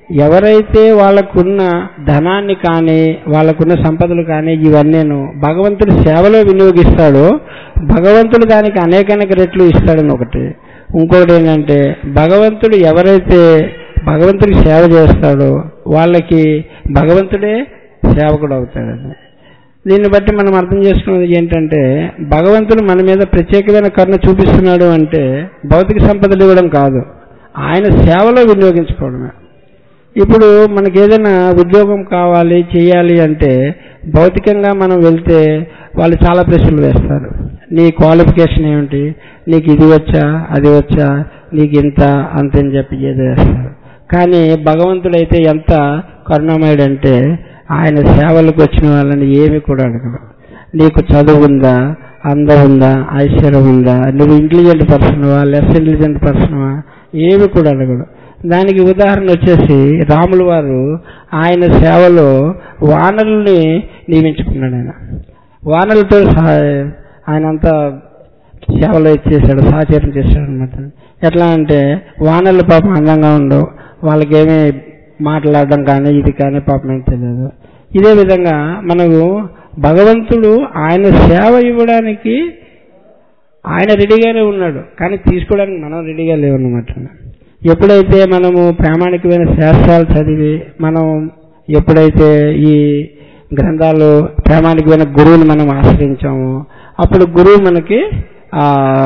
ఎవరైతే వాళ్ళకున్న ధనాన్ని కానీ వాళ్ళకున్న సంపదలు కానీ ఇవన్నీను భగవంతుడి సేవలో వినియోగిస్తాడో భగవంతుడు దానికి అనేక అనేక రెట్లు ఇస్తాడని ఒకటి ఇంకోటి ఏంటంటే భగవంతుడు ఎవరైతే భగవంతుడికి సేవ చేస్తాడో వాళ్ళకి భగవంతుడే సేవకుడు అవుతాడని దీన్ని బట్టి మనం అర్థం చేసుకున్నది ఏంటంటే భగవంతుడు మన మీద ప్రత్యేకమైన కరుణ చూపిస్తున్నాడు అంటే భౌతిక సంపదలు ఇవ్వడం కాదు ఆయన సేవలో వినియోగించుకోవడమే ఇప్పుడు మనకి ఏదైనా ఉద్యోగం కావాలి చేయాలి అంటే భౌతికంగా మనం వెళ్తే వాళ్ళు చాలా ప్రశ్నలు వేస్తారు నీ క్వాలిఫికేషన్ ఏమిటి నీకు ఇది వచ్చా అది వచ్చా నీకు ఇంత అంతని చెప్పి ఏదో వేస్తారు కానీ భగవంతుడైతే ఎంత కరుణమయుడంటే ఆయన సేవలకు వచ్చిన వాళ్ళని ఏమి కూడా అడగడు నీకు చదువు ఉందా అందం ఉందా ఐశ్వర్యం ఉందా నువ్వు ఇంటెలిజెంట్ పర్సన్వా లెస్ ఇంటెలిజెంట్ పర్సన్వా ఏమి కూడా అడగడు దానికి ఉదాహరణ వచ్చేసి రాముల వారు ఆయన సేవలో వానరుల్ని నియమించుకున్నాడు ఆయన వానరులతో సహా- ఆయన అంతా సేవలో ఇచ్చేసాడు సహచర్యం చేశాడు అనమాట ఎట్లా అంటే వానర్లు పాపం అందంగా ఉండవు వాళ్ళకేమీ మాట్లాడడం కానీ ఇది కానీ పాపం ఏం తెలియదు ఇదే విధంగా మనకు భగవంతుడు ఆయన సేవ ఇవ్వడానికి ఆయన రెడీగానే ఉన్నాడు కానీ తీసుకోవడానికి మనం రెడీగా లేవన్నమాట ఎప్పుడైతే మనము ప్రామాణికమైన శాస్త్రాలు చదివి మనం ఎప్పుడైతే ఈ గ్రంథాలు ప్రామాణికమైన గురువుని మనం ఆశ్రయించామో అప్పుడు గురువు మనకి ఆ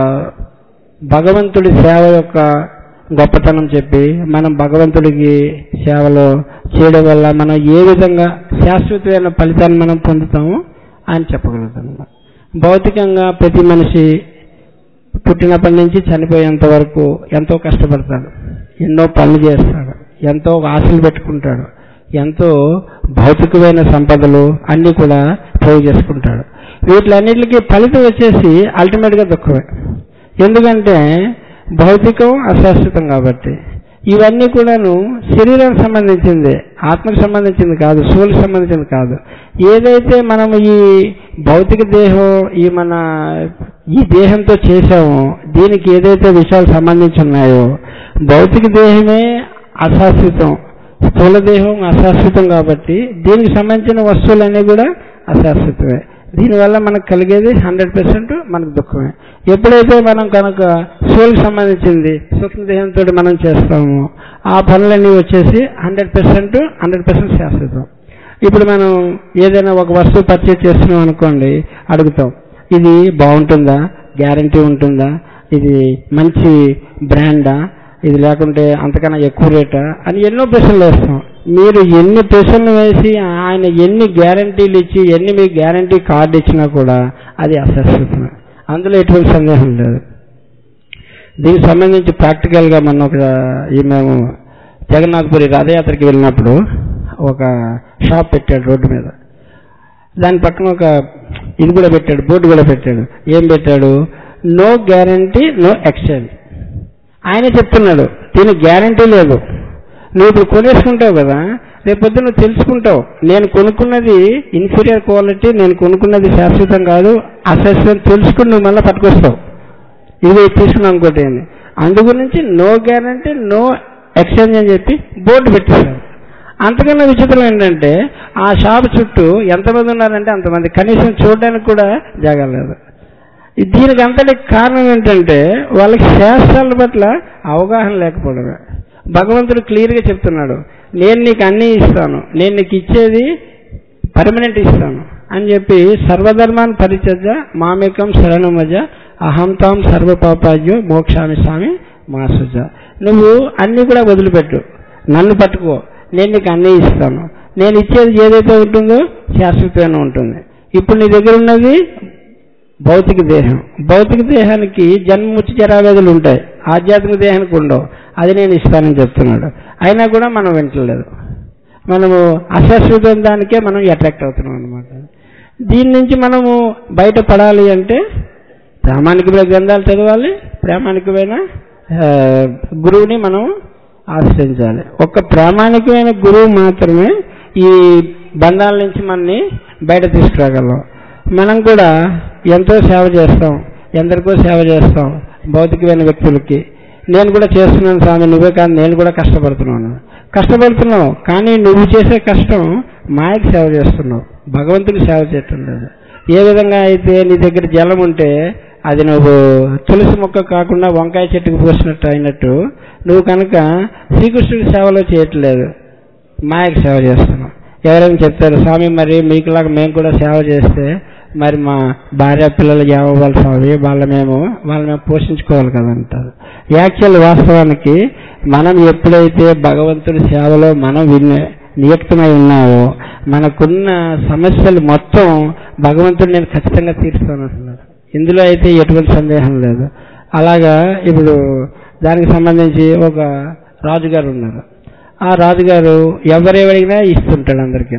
భగవంతుడి సేవ యొక్క గొప్పతనం చెప్పి మనం భగవంతుడికి సేవలో చేయడం వల్ల మనం ఏ విధంగా శాశ్వతమైన ఫలితాన్ని మనం పొందుతామో అని చెప్పగలుగుతాం భౌతికంగా ప్రతి మనిషి పుట్టినప్పటి నుంచి చనిపోయేంత వరకు ఎంతో కష్టపడతాడు ఎన్నో పనులు చేస్తాడు ఎంతో ఆశలు పెట్టుకుంటాడు ఎంతో భౌతికమైన సంపదలు అన్నీ కూడా పోగు చేసుకుంటాడు వీటిలన్నిటికీ ఫలితం వచ్చేసి అల్టిమేట్గా దుఃఖమే ఎందుకంటే భౌతికం అశాశ్వతం కాబట్టి ఇవన్నీ కూడాను శరీరానికి సంబంధించింది ఆత్మకు సంబంధించింది కాదు సోలుకి సంబంధించింది కాదు ఏదైతే మనం ఈ భౌతిక దేహం ఈ మన ఈ దేహంతో చేశామో దీనికి ఏదైతే విషయాలు సంబంధించి ఉన్నాయో భౌతిక దేహమే అశాశ్వతం స్థూల దేహం అశాశ్వతం కాబట్టి దీనికి సంబంధించిన వస్తువులన్నీ కూడా అశాశ్వతమే దీనివల్ల మనకు కలిగేది హండ్రెడ్ పర్సెంట్ మనకు దుఃఖమే ఎప్పుడైతే మనం కనుక సోల్కి సంబంధించింది సూక్ష్మదేహంతో మనం చేస్తామో ఆ పనులన్నీ వచ్చేసి హండ్రెడ్ పర్సెంట్ హండ్రెడ్ పర్సెంట్ శాశ్వతం ఇప్పుడు మనం ఏదైనా ఒక వస్తువు పర్చేజ్ చేస్తున్నాం అనుకోండి అడుగుతాం ఇది బాగుంటుందా గ్యారంటీ ఉంటుందా ఇది మంచి బ్రాండా ఇది లేకుంటే అంతకన్నా ఎక్కువ రేటా అని ఎన్నో ప్రశ్నలు వేస్తాం మీరు ఎన్ని ప్రశ్నలు వేసి ఆయన ఎన్ని గ్యారంటీలు ఇచ్చి ఎన్ని మీకు గ్యారంటీ కార్డు ఇచ్చినా కూడా అది అశాశ్వతమే అందులో ఎటువంటి సందేహం లేదు దీనికి సంబంధించి ప్రాక్టికల్గా మనం ఒక ఈ మేము జగన్నాథపురి రథయాత్రకి వెళ్ళినప్పుడు ఒక షాప్ పెట్టాడు రోడ్డు మీద దాని పక్కన ఒక ఇది కూడా పెట్టాడు బోర్డు కూడా పెట్టాడు ఏం పెట్టాడు నో గ్యారంటీ నో ఎక్స్చేంజ్ ఆయన చెప్తున్నాడు దీనికి గ్యారంటీ లేదు నువ్వు ఇప్పుడు కొనేసుకుంటావు కదా రేపొద్దు నువ్వు తెలుసుకుంటావు నేను కొనుక్కున్నది ఇన్ఫీరియర్ క్వాలిటీ నేను కొనుక్కున్నది శాశ్వతం కాదు అశాశ్వతం తెలుసుకుని నువ్వు మళ్ళీ పట్టుకొస్తావు ఇది తీసుకున్నావు ఇంకోటి అని అందు గురించి నో గ్యారంటీ నో ఎక్స్చేంజ్ అని చెప్పి బోర్డు పెట్టేశారు అంతకన్నా విచిత్రం ఏంటంటే ఆ షాప్ చుట్టూ ఎంతమంది ఉన్నారంటే అంతమంది కనీసం చూడడానికి కూడా జాగా లేదు దీనికి అంతటి కారణం ఏంటంటే వాళ్ళకి శాస్త్రాల పట్ల అవగాహన లేకపోవడమే భగవంతుడు క్లియర్గా చెప్తున్నాడు నేను నీకు అన్నీ ఇస్తాను నేను నీకు ఇచ్చేది పర్మనెంట్ ఇస్తాను అని చెప్పి సర్వధర్మాన్ని పరిచర్య మామేకం శరణమజ అహంతాం సర్వపాపాజ్యో మోక్షామి స్వామి మాసుజ నువ్వు అన్నీ కూడా వదిలిపెట్టు నన్ను పట్టుకో నేను నీకు అన్నీ ఇస్తాను నేను ఇచ్చేది ఏదైతే ఉంటుందో శాశ్వతంగా ఉంటుంది ఇప్పుడు నీ దగ్గర ఉన్నది భౌతిక దేహం భౌతిక దేహానికి జన్మముచ్చి జరావేదులు ఉంటాయి ఆధ్యాత్మిక దేహానికి ఉండవు అది నేను ఇస్తానని చెప్తున్నాడు అయినా కూడా మనం వింటలేదు మనము అశాశ్వతం దానికే మనం అట్రాక్ట్ అవుతున్నాం అనమాట దీని నుంచి మనము బయటపడాలి అంటే ప్రామాణికమైన గ్రంథాలు చదవాలి ప్రామాణికమైన ఆ, గురువుని మనం ఆశ్రయించాలి ఒక ప్రామాణికమైన గురువు మాత్రమే ఈ బంధాల నుంచి మనని బయట తీసుకురాగలం మనం కూడా ఎంతో సేవ చేస్తాం ఎందరికో సేవ చేస్తాం భౌతికమైన వ్యక్తులకి నేను కూడా చేస్తున్నాను స్వామి నువ్వే కాదు నేను కూడా కష్టపడుతున్నాను కష్టపడుతున్నావు కానీ నువ్వు చేసే కష్టం మాయకి సేవ చేస్తున్నావు భగవంతుని సేవ చేయటం లేదు ఏ విధంగా అయితే నీ దగ్గర జలం ఉంటే అది నువ్వు తులసి మొక్క కాకుండా వంకాయ చెట్టుకు పోసినట్టు అయినట్టు నువ్వు కనుక శ్రీకృష్ణుడి సేవలో చేయట్లేదు మాయకి సేవ చేస్తున్నాం ఎవరైనా చెప్తారు స్వామి మరి మీకులాగా మేము కూడా సేవ చేస్తే మరి మా భార్య పిల్లలు ఏమవ్వాలి స్వామి వాళ్ళ మేము వాళ్ళ మేము పోషించుకోవాలి కదా అంటారు యాక్చువల్ వాస్తవానికి మనం ఎప్పుడైతే భగవంతుడి సేవలో మనం విన్న నియుక్తమై ఉన్నామో మనకున్న సమస్యలు మొత్తం భగవంతుడు నేను ఖచ్చితంగా తీరుస్తాను అంటున్నాడు ఇందులో అయితే ఎటువంటి సందేహం లేదు అలాగా ఇప్పుడు దానికి సంబంధించి ఒక రాజుగారు ఉన్నారు ఆ రాజుగారు ఎవరేవి అడిగినా ఇస్తుంటాడు అందరికీ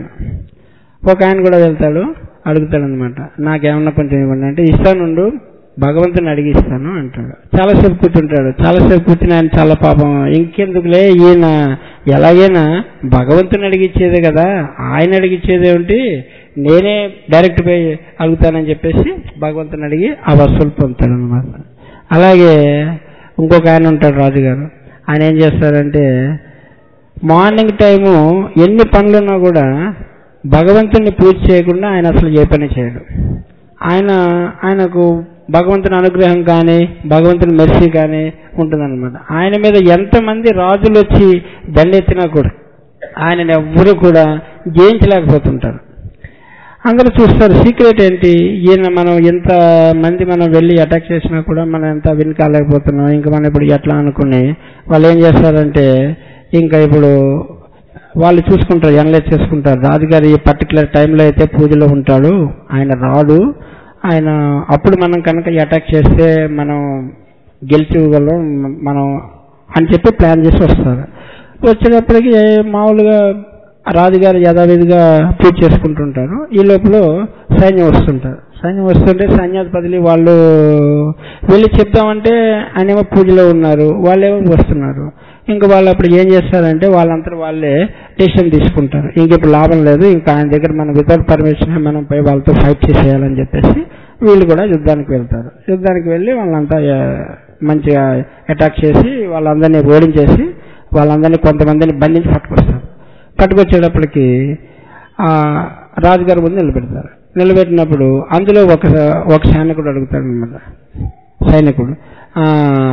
ఒక ఆయన కూడా వెళ్తాడు అడుగుతాడు అనమాట నాకేమన్నా కొంచెం ఇవ్వండి అంటే ఇస్తానుండు భగవంతుని అడిగి ఇస్తాను అంటాడు చాలాసేపు కూర్చుంటాడు చాలాసేపు కూర్చుని ఆయన చాలా పాపం ఇంకెందుకులే ఈయన ఎలాగైనా భగవంతుని అడిగిచ్చేదే కదా ఆయన అడిగిచ్చేది ఏమిటి నేనే డైరెక్ట్ పోయి అడుగుతానని చెప్పేసి భగవంతుని అడిగి ఆ వస్తువులు పొందుతాడు అనమాట అలాగే ఇంకొక ఆయన ఉంటాడు రాజుగారు ఆయన ఏం చేస్తారంటే మార్నింగ్ టైము ఎన్ని పనులున్నా కూడా భగవంతుని పూజ చేయకుండా ఆయన అసలు ఏ పని చేయడు ఆయన ఆయనకు భగవంతుని అనుగ్రహం కానీ భగవంతుని మెర్సీ కానీ ఉంటుందన్నమాట ఆయన మీద ఎంతమంది రాజులు వచ్చి దండెత్తినా కూడా ఆయనని ఎవ్వరూ కూడా జయించలేకపోతుంటారు అందరూ చూస్తారు సీక్రెట్ ఏంటి ఈయన మనం ఎంత మంది మనం వెళ్ళి అటాక్ చేసినా కూడా మనం ఎంత విన్ కాలేకపోతున్నాం ఇంకా మనం ఇప్పుడు ఎట్లా అనుకుని వాళ్ళు ఏం చేస్తారంటే ఇంకా ఇప్పుడు వాళ్ళు చూసుకుంటారు ఎనలైజ్ చేసుకుంటారు రాజుగారు ఈ పర్టికులర్ టైంలో అయితే పూజలో ఉంటాడు ఆయన రాడు ఆయన అప్పుడు మనం కనుక అటాక్ చేస్తే మనం గెలిచివ్వగలం మనం అని చెప్పి ప్లాన్ చేసి వస్తారు వచ్చేటప్పటికి మామూలుగా రాజుగారు యథావిధిగా పూజ చేసుకుంటుంటారు ఈ లోపల సైన్యం వస్తుంటారు సైన్యం వస్తుంటే సైన్యాధిపతులు వాళ్ళు వెళ్ళి చెప్తామంటే ఆయనేమో పూజలో ఉన్నారు వాళ్ళేమో వస్తున్నారు ఇంకా వాళ్ళు అప్పుడు ఏం చేస్తారంటే వాళ్ళంతా వాళ్ళే డెసిషన్ తీసుకుంటారు ఇంక ఇప్పుడు లాభం లేదు ఇంకా ఆయన దగ్గర మనం వితౌట్ పర్మిషన్ మనం పోయి వాళ్ళతో ఫైట్ చేసేయాలని చెప్పేసి వీళ్ళు కూడా యుద్ధానికి వెళ్తారు యుద్ధానికి వెళ్ళి వాళ్ళంతా ఆ, మంచిగా అటాక్ చేసి వాళ్ళందరినీ ఓడించేసి వాళ్ళందరినీ కొంతమందిని బంధించి పట్టుకొస్తారు పట్టుకొచ్చేటప్పటికి ఆ రాజుగారి ముందు నిలబెడతారు నిలబెట్టినప్పుడు అందులో ఒక ఒక సైనికుడు అడుగుతాడు అనమాట సైనికుడు ఆ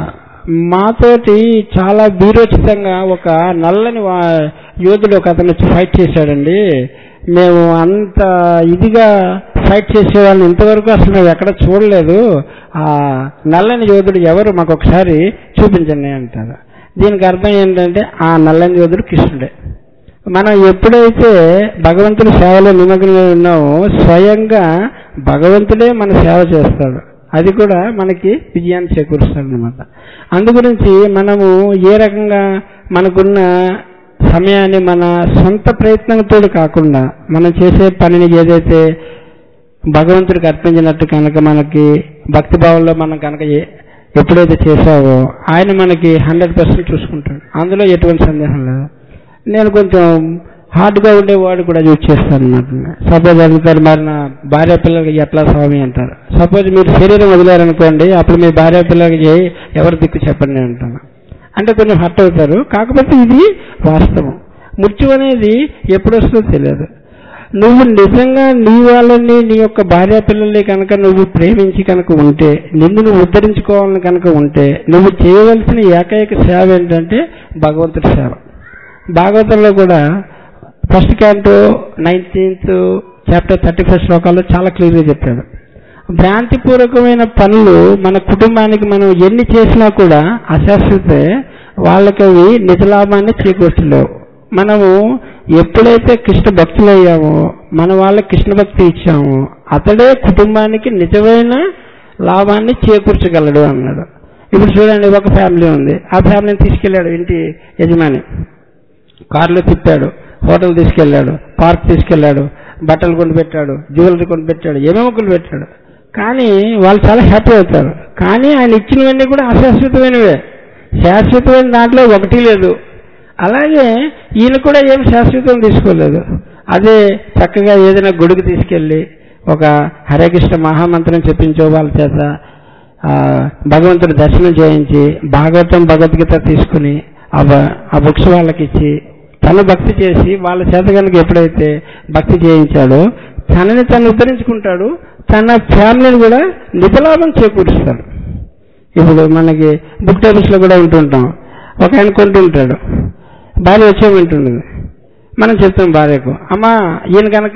మాతోటి చాలా బీరోచితంగా ఒక నల్లని వా- యోధుడు ఒక అతను వచ్చి ఫైట్ చేశాడండి మేము అంత ఇదిగా ఫైట్ చేసే వాళ్ళని ఇంతవరకు అసలు మేము ఎక్కడ చూడలేదు ఆ నల్లని యోధుడు ఎవరు మాకు ఒకసారి చూపించండి అంటారు దీనికి అర్థం ఏంటంటే ఆ నల్లని యోధుడు కృష్ణుడే మనం ఎప్పుడైతే భగవంతుని సేవలో నిమగ్నమై ఉన్నామో స్వయంగా భగవంతుడే మన సేవ చేస్తాడు అది కూడా మనకి విజయాన్ని చేకూరుస్తాడు అనమాట అందుగురించి మనము ఏ రకంగా మనకున్న సమయాన్ని మన సొంత ప్రయత్నంతో కాకుండా మనం చేసే పనిని ఏదైతే భగవంతుడికి అర్పించినట్టు కనుక మనకి భక్తి భావంలో మనం కనుక ఏ- ఎప్పుడైతే చేసావో ఆయన మనకి హండ్రెడ్ పర్సెంట్ చూసుకుంటాడు అందులో ఎటువంటి సందేహం లేదు నేను కొంచెం హార్డ్గా ఉండేవాడు కూడా యూజ్ చేస్తాను అనమాట సపోజ్ అడుగుతారు మరి నా భార్య పిల్లలకి ఎట్లా స్వామి అంటారు సపోజ్ మీరు శరీరం వదిలేరనుకోండి అప్పుడు మీ భార్య పిల్లలకి ఎవరు దిక్కు చెప్పండి అంటాను అంటే కొంచెం హర్ట్ అవుతారు కాకపోతే ఇది వాస్తవం మృత్యు అనేది ఎప్పుడు వస్తుందో తెలియదు నువ్వు నిజంగా నీ వాళ్ళని నీ యొక్క భార్య పిల్లల్ని కనుక నువ్వు ప్రేమించి కనుక ఉంటే నిన్ను నువ్వు ఉద్ధరించుకోవాలని కనుక ఉంటే నువ్వు చేయవలసిన ఏకైక సేవ ఏంటంటే భగవంతుడి సేవ భాగవతంలో కూడా first canto nineteenth chapter thirty first శ్లోకాల్లో చాలా క్లియర్గా చెప్పాడు భ్రాంతిపూర్వకమైన పనులు మన కుటుంబానికి మనం ఎన్ని చేసినా కూడా అశాశ్వతే వాళ్ళకి అవి నిజ లాభాన్ని చేకూర్చలేవు మనము ఎప్పుడైతే కృష్ణ భక్తులయ్యామో మన వాళ్ళకి కృష్ణ భక్తి ఇచ్చామో అతడే కుటుంబానికి నిజమైన లాభాన్ని చేకూర్చగలడు అన్నాడు ఇప్పుడు చూడండి ఒక ఫ్యామిలీ ఉంది ఆ ఫ్యామిలీని తీసుకెళ్ళాడు ఇంటి యజమాని కారులో తిప్పాడు హోటల్ తీసుకెళ్ళాడు పార్క్ తీసుకెళ్ళాడు బట్టలు కొని పెట్టాడు జ్యువెలరీ కొని పెట్టాడు ఏమేమో కొని పెట్టాడు కానీ వాళ్ళు చాలా హ్యాపీ అవుతారు కానీ ఆయన ఇచ్చినవన్నీ కూడా అశాశ్వతమైనవే శాశ్వతమైన దాంట్లో ఒకటి లేదు అలాగే ఈయన కూడా ఏం శాశ్వతం తీసుకోలేదు అదే చక్కగా ఏదైనా గుడికి తీసుకెళ్ళి ఒక హరే కృష్ణ మహామంత్రం చెప్పించో వాళ్ళ చేత ఆ, భగవంతుడు దర్శనం చేయించి భాగవతం భగవద్గీత తీసుకుని ఆ బ- ఆ బుక్స్ వాళ్ళకి ఇచ్చి తను భక్తి చేసి వాళ్ళ చేత కనుక ఎప్పుడైతే భక్తి చేయించాడో తనని తను ఉద్ధరించుకుంటాడు తన ఫ్యామిలీని కూడా నిధలాభం చేకూరుస్తాడు ఇప్పుడు మనకి బుక్ టైమ్స్ లో కూడా ఉంటుంటాం ఒక ఆయన కొంటుంటాడు భార్య వచ్చే వింటుండదు మనం చెప్తాం భార్యకు అమ్మా ఈయన కనుక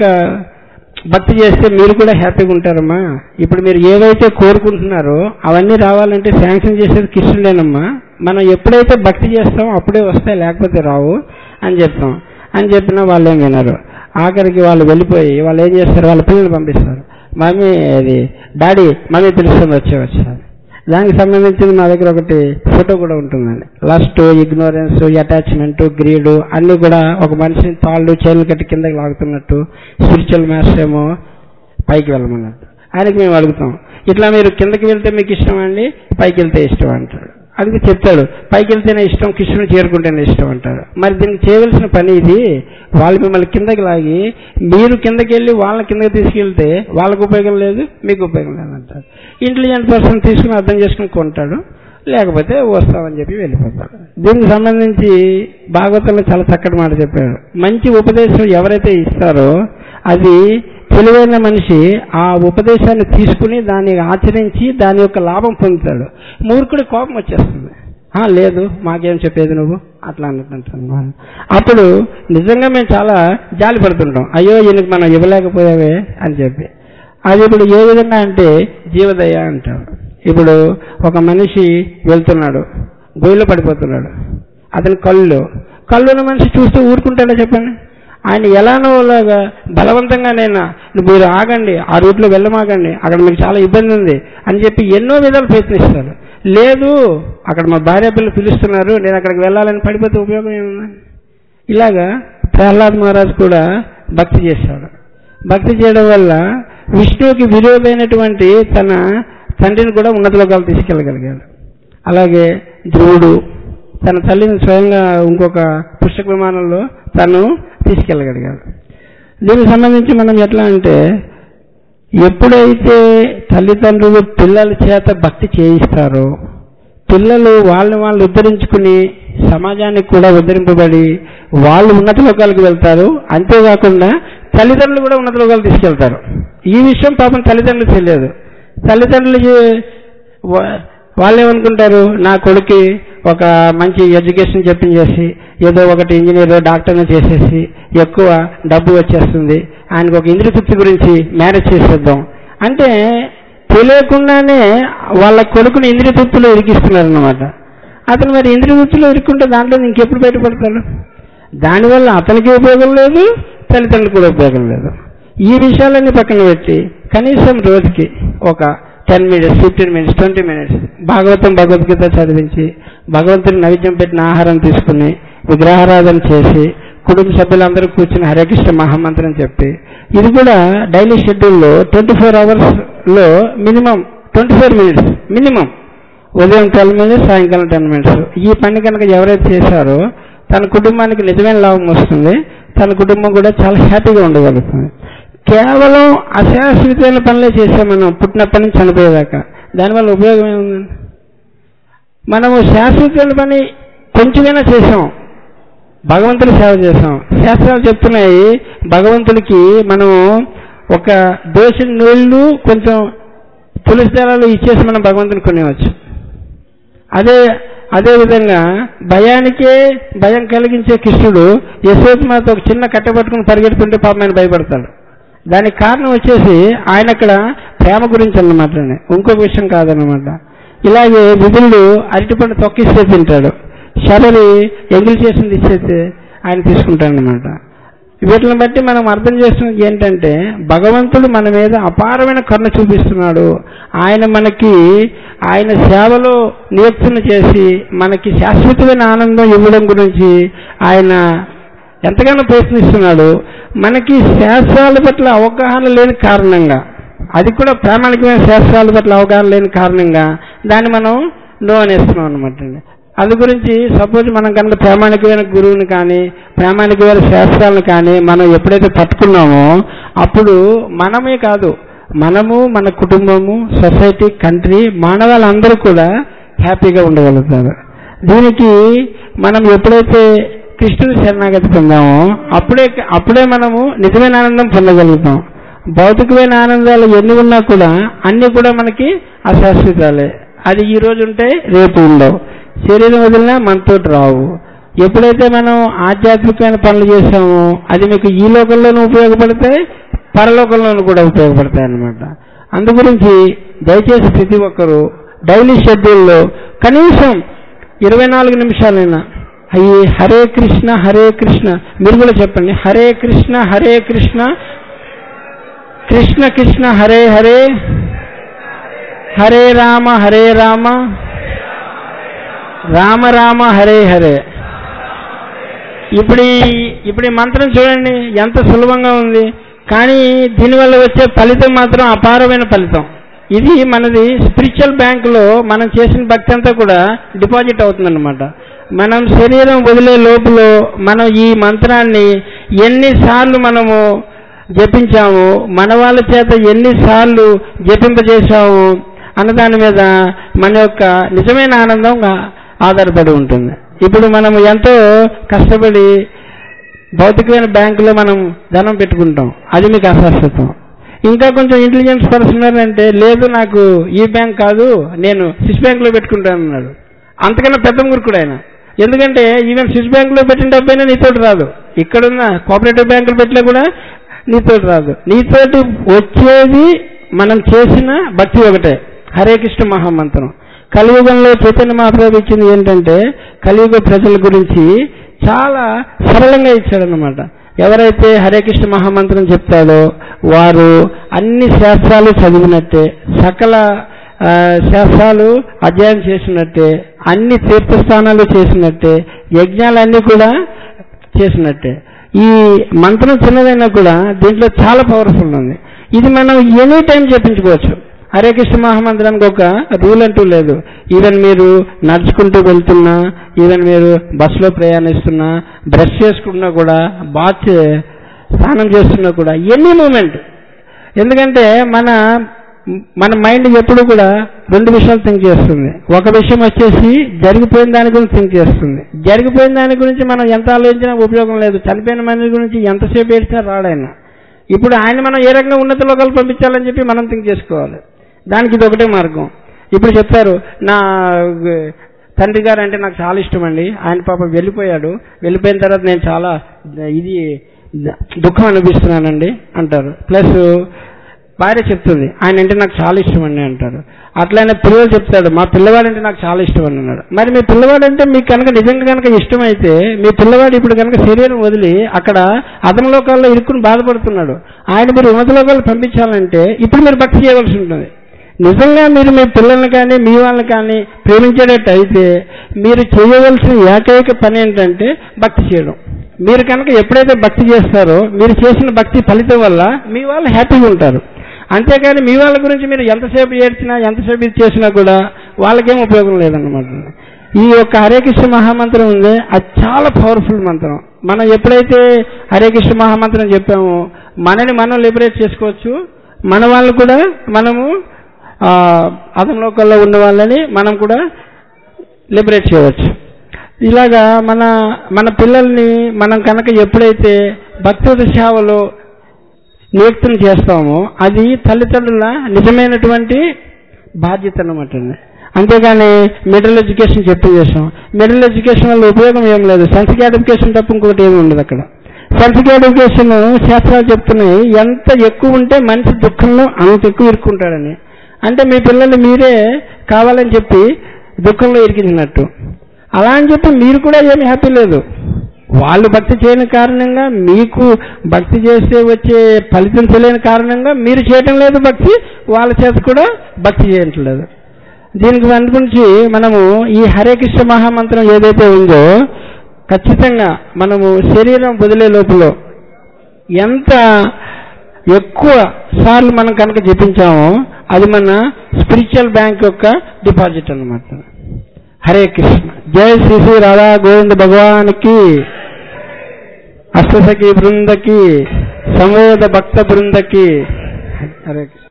భక్తి చేస్తే మీరు కూడా హ్యాపీగా ఉంటారమ్మా ఇప్పుడు మీరు ఏవైతే కోరుకుంటున్నారో అవన్నీ రావాలంటే శాంక్షన్ చేసేది కృష్ణుడేనమ్మా మనం ఎప్పుడైతే భక్తి చేస్తామో అప్పుడే వస్తాయి లేకపోతే రావు అని చెప్తాం అని చెప్పినా వాళ్ళు ఏం వినరు ఆఖరికి వాళ్ళు వెళ్ళిపోయి వాళ్ళు ఏం చేస్తారు వాళ్ళ పిల్లల్ని పంపిస్తారు మమ్మీ అది డాడీ మమ్మీ పిలుస్తుంది వచ్చే వచ్చారు దానికి సంబంధించింది మా దగ్గర ఒకటి ఫోటో కూడా ఉంటుందండి లస్ట్ ఇగ్నోరెన్స్ అటాచ్మెంట్ గ్రీడ్ అన్ని కూడా ఒక మనిషిని తాళ్ళు చైన్లు కట్టి కిందకి లాగుతున్నట్టు స్పిరిచువల్ మాస్టర్ ఏమో పైకి వెళ్ళమన్నట్టు ఆయనకి మేము అడుగుతాం ఇట్లా మీరు కిందకి వెళ్తే మీకు ఇష్టం అండి పైకి వెళ్తే ఇష్టం అంటాడు అందుకే చెప్తాడు పైకి వెళ్తేనే ఇష్టం కృష్ణుని చేరుకుంటేనే ఇష్టం అంటాడు మరి దీనికి చేయవలసిన పని ఇది వాళ్ళు మిమ్మల్ని కిందకి లాగి మీరు కిందకి వెళ్ళి వాళ్ళని కిందకి తీసుకెళ్తే వాళ్ళకు ఉపయోగం లేదు మీకు ఉపయోగం లేదు అంటారు ఇంటెలిజెంట్ పర్సన్ తీసుకుని అర్థం చేసుకుని కొంటాడు లేకపోతే వస్తామని చెప్పి వెళ్ళిపోతాడు దీనికి సంబంధించి భాగవతంలో చాలా చక్కటి మాట చెప్పాడు మంచి ఉపదేశం ఎవరైతే ఇస్తారో అది తెలివైన మనిషి ఆ ఉపదేశాన్ని తీసుకుని దాన్ని ఆచరించి దాని యొక్క లాభం పొందుతాడు మూర్ఖుడి కోపం వచ్చేస్తుంది "ఆ, లేదు మాకేం చెప్పేది నువ్వు అట్లా అన్నట్టు అప్పుడు నిజంగా మేము చాలా జాలి పడుతుంటాం అయ్యో ఈయనకి మనం ఇవ్వలేకపోయావే అని చెప్పి అది ఇప్పుడు ఏ విధంగా అంటే జీవదయ అంటారు ఇప్పుడు ఒక మనిషి వెళ్తున్నాడు గొయ్యిలో పడిపోతున్నాడు అతని కళ్ళు కళ్ళున్న మనిషి చూస్తూ ఊరుకుంటాడా చెప్పండి ఆయన ఎలానో అలాగా బలవంతంగానైనా "నువ్వు మీరు ఆగండి ఆ రూట్లో వెళ్ళమాగండి అక్కడ మీకు చాలా ఇబ్బంది ఉంది అని చెప్పి ఎన్నో విధాలు ప్రయత్నిస్తారు లేదు అక్కడ మా భార్య పిల్లలు పిలుస్తున్నారు నేను అక్కడికి వెళ్ళాలని పడిపోతే ఉపయోగం ఏముంది ఇలాగా ప్రహ్లాద్ మహారాజ్ కూడా భక్తి చేశాడు భక్తి చేయడం వల్ల విష్ణువుకి విరోధమైనటువంటి తన తండ్రిని కూడా ఉన్నత లోకాలు తీసుకెళ్ళగలిగాడు అలాగే ధ్రువుడు తన తల్లిని స్వయంగా ఇంకొక పుష్పక విమానంలో తను తీసుకెళ్ళగలిగాడు దీనికి సంబంధించి మనం ఎట్లా అంటే ఎప్పుడైతే తల్లిదండ్రులు పిల్లల చేత భక్తి చేయిస్తారో పిల్లలు వాళ్ళని వాళ్ళు ఉద్ధరించుకుని సమాజానికి కూడా ఉద్ధరింపబడి వాళ్ళు ఉన్నత లోకాలకు వెళ్తారు అంతేకాకుండా తల్లిదండ్రులు కూడా ఉన్నత లోకాలు తీసుకెళ్తారు ఈ విషయం పాపం తల్లిదండ్రులు తెలియదు తల్లిదండ్రులు వా- వాళ్ళు ఏమనుకుంటారు నా కొడుకు ఒక మంచి ఎడ్యుకేషన్ చెప్పించేసి ఏదో ఒకటి ఇంజనీర్ డాక్టర్ని చేసేసి ఎక్కువ డబ్బు వచ్చేస్తుంది ఆయనకు ఒక ఇంద్రియ తృప్తి గురించి మ్యారేజ్ చేసేద్దాం అంటే తెలియకుండానే వాళ్ళ కొడుకుని ఇంద్రియ తృప్తిలో ఇరికిస్తున్నారు అనమాట అతను మరి ఇంద్రియ తృప్తిలో ఇరుక్కుంటే దాంట్లో ఇంకెప్పుడు బయటపడతాడు దానివల్ల అతనికి ఉపయోగం లేదు తల్లిదండ్రులకు కూడా ఉపయోగం లేదు ఈ విషయాలన్నీ పక్కన పెట్టి కనీసం రోజుకి ఒక ten minutes fifteen minutes twenty minutes Bhagavatam Bhagavad Gita చదివించి భగవంతుని నైవేద్యం పెట్టిన ఆహారం తీసుకుని విగ్రహారాధన చేసి కుటుంబ సభ్యులందరూ కూర్చుని హరే కృష్ణ మహామంత్రం చెప్పి ఇది కూడా డైలీ షెడ్యూల్లో ట్వంటీ ఫోర్ అవర్స్ లో minimum twenty four minutes minimum ఉదయం ట్వెల్వ్ మినిట్స్ సాయంకాలం టెన్ మినిట్స్ ఈ పని కనుక ఎవరైతే చేశారో తన కుటుంబానికి నిజమైన లాభం వస్తుంది తన కుటుంబం కూడా చాలా హ్యాపీగా ఉండగలుగుతుంది కేవలం అశాశ్వతమైన పనులే చేసాం మనం పుట్టినప్పటి నుంచి చనిపోయేదాకా దానివల్ల ఉపయోగం ఏముందండి మనము శాశ్వతమైన పని కొంచెమైనా చేసాం భగవంతుని సేవ చేసాం శాస్త్రాలు చెప్తున్నాయి భగవంతుడికి మనం ఒక దోషి నీళ్లు కొంచెం తులసి దళాలు ఇచ్చేసి మనం భగవంతుని కొనేవచ్చు అదే అదే విధంగా భయానికే భయం కలిగించే కృష్ణుడు యశోత్మాత ఒక చిన్న కట్టె పట్టుకుని పరిగెడుతుంటే పాపం ఆయన భయపడతాడు దానికి కారణం వచ్చేసి ఆయన అక్కడ ప్రేమ గురించి అన్నమాట ఇంకొక విషయం కాదనమాట ఇలాగే విధులు అరటిపండు తొక్కిస్తే తింటాడు శబరి ఎంగిల్ చేసింది ఇచ్చేస్తే ఆయన తీసుకుంటాడనమాట వీటిని బట్టి మనం అర్థం చేస్తున్నది ఏంటంటే భగవంతుడు మన మీద అపారమైన కరుణ చూపిస్తున్నాడు ఆయన మనకి ఆయన సేవలో నియుక్తులు చేసి మనకి శాశ్వతమైన ఆనందం ఇవ్వడం గురించి ఆయన ఎంతగానో ప్రయత్నిస్తున్నాడు మనకి శాస్త్రాల పట్ల అవగాహన లేని కారణంగా అది కూడా ప్రామాణికమైన శాస్త్రాల పట్ల అవగాహన లేని కారణంగా దాన్ని మనం నో అనేస్తున్నాం అనమాట అండి అందు గురించి సపోజ్ మనం కనుక ప్రామాణికమైన గురువుని కానీ ప్రామాణికమైన శాస్త్రాలను కానీ మనం ఎప్పుడైతే పట్టుకున్నామో అప్పుడు మనమే కాదు మనము మన కుటుంబము సొసైటీ కంట్రీ మానవాళ్ళందరూ కూడా హ్యాపీగా ఉండగలుగుతారు దీనికి మనం ఎప్పుడైతే కృష్ణుని శరణాగతి పొందామో అప్పుడే అప్పుడే మనము నిజమైన ఆనందం పొందగలుగుతాం భౌతికమైన ఆనందాలు ఎన్ని ఉన్నా కూడా అన్ని కూడా మనకి అశాశ్వతాలే అది ఈ రోజు ఉంటే రేపు ఉండవు శరీరం వదిలినా మనతో రావు ఎప్పుడైతే మనం ఆధ్యాత్మికమైన పనులు చేసామో అది మీకు ఈ లోకంలోనూ ఉపయోగపడతాయి పరలోకంలోనూ కూడా ఉపయోగపడతాయి అన్నమాట అందు గురించి దయచేసి ప్రతి ఒక్కరూ డైలీ షెడ్యూల్లో కనీసం ఇరవై నాలుగు నిమిషాలైనా అయ్యి హరే కృష్ణ హరే కృష్ణ మీరు కూడా చెప్పండి హరే కృష్ణ హరే కృష్ణ కృష్ణ కృష్ణ హరే హరే హరే రామ హరే రామ రామ రామ హరే హరే ఇప్పుడు ఈ- ఇప్పుడు ఈ మంత్రం చూడండి ఎంత సులభంగా ఉంది కానీ దీనివల్ల వచ్చే ఫలితం మాత్రం అపారమైన ఫలితం ఇది మనది స్పిరిచువల్ బ్యాంకులో మనం చేసిన భక్తి అంతా కూడా డిపాజిట్ అవుతుందన్నమాట మనం శరీరం వదిలే లోపల మనం ఈ మంత్రాన్ని ఎన్నిసార్లు మనము జపించాము మన వాళ్ళ చేత ఎన్నిసార్లు జపింపజేశాము అన్న దాని మీద మన యొక్క నిజమైన ఆనందం ఆధారపడి ఉంటుంది ఇప్పుడు మనం ఎంతో కష్టపడి భౌతికమైన బ్యాంకులో మనం ధనం పెట్టుకుంటాం అది మీకు అశాశ్వతం ఇంకా కొంచెం ఇంటెలిజెన్స్ పర్సన్ అంటే లేదు నాకు ఈ బ్యాంక్ కాదు నేను స్విస్ బ్యాంకులో పెట్టుకుంటాను అన్నాడు అంతకన్నా పెద్ద మురుకుడు ఆయన ఎందుకంటే ఈవెన్ స్విస్ బ్యాంకులో పెట్టిన డబ్బైనా నీతోటి రాదు ఇక్కడున్న కోఆపరేటివ్ బ్యాంకులు పెట్టినా కూడా నీతోటి రాదు నీతోటి వచ్చేది మనం చేసిన భక్తి ఒకటే హరే కృష్ణ మహామంత్రం కలియుగంలో చైతన్య మహాప్రభు ఇచ్చింది ఏంటంటే కలియుగ ప్రజల గురించి చాలా సరళంగా ఇచ్చాడనమాట ఎవరైతే హరే కృష్ణ మహామంత్రం చెప్తాడో వారు అన్ని శాస్త్రాలు చదివినట్టే సకల ఆ, శాస్త్రాలు అధ్యయనం చేసినట్టే అన్ని తీర్థస్థానాలు చేసినట్టే యజ్ఞాలన్నీ కూడా చేసినట్టే ఈ మంత్రం చిన్నదైనా కూడా దీంట్లో చాలా పవర్ఫుల్ ఉంది ఇది మనం ఎనీ టైం చెప్పించుకోవచ్చు హరే కృష్ణ మహామంత్రానికి ఒక రూల్ అంటూ లేదు ఈవెన్ మీరు నడుచుకుంటూ వెళ్తున్నా ఈవెన్ మీరు బస్సులో ప్రయాణిస్తున్నా బ్రష్ చేసుకున్నా కూడా బాత్ చే- స్నానం చేస్తున్నా కూడా ఎనీ మూమెంట్ ఎందుకంటే మన మన మైండ్ ఎప్పుడు కూడా రెండు విషయాలు థింక్ చేస్తుంది ఒక విషయం వచ్చేసి జరిగిపోయిన దాని గురించి థింక్ చేస్తుంది జరిగిపోయిన దాని గురించి మనం ఎంత ఆలోచించినా ఉపయోగం లేదు చనిపోయిన మనిషి గురించి ఎంతసేపు ఏడ్చినా రాడాయన ఇప్పుడు ఆయన మనం ఏ రకంగా ఉన్నత లోకాలు పంపించాలని చెప్పి మనం థింక్ చేసుకోవాలి దానికి ఇది ఒకటే మార్గం ఇప్పుడు చెప్తారు నా ఆ, తండ్రి గారు అంటే నాకు చాలా ఇష్టం అండి ఆయన పాప వెళ్ళిపోయాడు వెళ్ళిపోయిన తర్వాత నేను చాలా ఇది దుఃఖం అనిపిస్తున్నానండి అంటారు ప్లస్ భార్య చెప్తుంది ఆయన అంటే నాకు చాలా ఇష్టం అండి అంటారు అట్లనే పిల్లలు చెప్తాడు మా పిల్లవాడు అంటే నాకు చాలా ఇష్టం అని అన్నాడు మరి మీ పిల్లవాడు అంటే మీకు కనుక నిజంగా కనుక ఇష్టమైతే మీ పిల్లవాడు ఇప్పుడు కనుక శరీరం వదిలి అక్కడ అదన లోకాల్లో ఇరుక్కుని బాధపడుతున్నాడు ఆయన మీరు ఉన్నత లోకాలు పంపించాలంటే ఇప్పుడు మీరు భక్తి చేయవలసి ఉంటుంది నిజంగా మీరు మీ పిల్లల్ని కానీ మీ వాళ్ళని కానీ ప్రేమించేటట్టు అయితే మీరు చేయవలసిన ఏకైక పని ఏంటంటే భక్తి చేయడం మీరు కనుక ఎప్పుడైతే భక్తి చేస్తారో మీరు చేసిన భక్తి ఫలితం వల్ల మీ వాళ్ళు హ్యాపీగా ఉంటారు అంతేకాని మీ వాళ్ళ గురించి మీరు ఎంతసేపు ఏడ్చినా ఎంతసేపు ఇది చేసినా కూడా వాళ్ళకేం ఉపయోగం లేదన్నమాట ఈ యొక్క హరే కృష్ణ మహామంత్రం ఉంది అది చాలా పవర్ఫుల్ మంత్రం మనం ఎప్పుడైతే హరే కృష్ణ మహామంత్రం చెప్పామో మనని మనం లిబరేట్ చేసుకోవచ్చు మన వాళ్ళు కూడా మనము ఆ, అదన లోకల్లో ఉన్న వాళ్ళని మనం కూడా లిబరేట్ చేయవచ్చు ఇలాగా మన మన పిల్లల్ని మనం కనుక ఎప్పుడైతే భక్తి సేవలో నియుక్తం చేస్తామో అది తల్లిదండ్రుల నిజమైనటువంటి బాధ్యత అనమాట అండి అంతేగాని మిడిల్ ఎడ్యుకేషన్ చెప్పి చేసాం మిడిల్ ఎడ్యుకేషన్ వల్ల ఉపయోగం ఏం లేదు సెన్సిక్ ఎడ్యుకేషన్ తప్ప ఇంకొకటి ఏమి ఉండదు అక్కడ సెన్సిక్ ఎడ్యుకేషన్ శాస్త్రాలు చెప్తున్నాయి ఎంత ఎక్కువ ఉంటే మనిషి దుఃఖంలో అంత ఎక్కువ ఇరుక్కుంటాడని అంటే మీ పిల్లల్ని మీరే కావాలని చెప్పి దుఃఖంలో ఇరికించినట్టు అలా అని చెప్పి మీరు కూడా ఏమి హ్యాపీ లేదు వాళ్ళు భక్తి చేయని కారణంగా మీకు భక్తి చేస్తే వచ్చే ఫలితం తెలియని కారణంగా మీరు చేయటం లేదు భక్తి వాళ్ళ చేత కూడా భక్తి చేయట్లేదు దీనికి అనుగురించి మనము ఈ హరే కృష్ణ మహామంత్రం ఏదైతే ఉందో ఖచ్చితంగా మనము శరీరం వదిలే లోపల ఎంత ఎక్కువ సార్లు మనం కనుక జపించామో అది మన స్పిరిచువల్ బ్యాంక్ యొక్క డిపాజిట్ అన్నమాట హరే కృష్ణ జయ శ్రీ శ్రీ రాధా గోవింద భగవానికి అష్టసఖి బృందకి సమోద భక్త బృందకి హరే కృష్ణ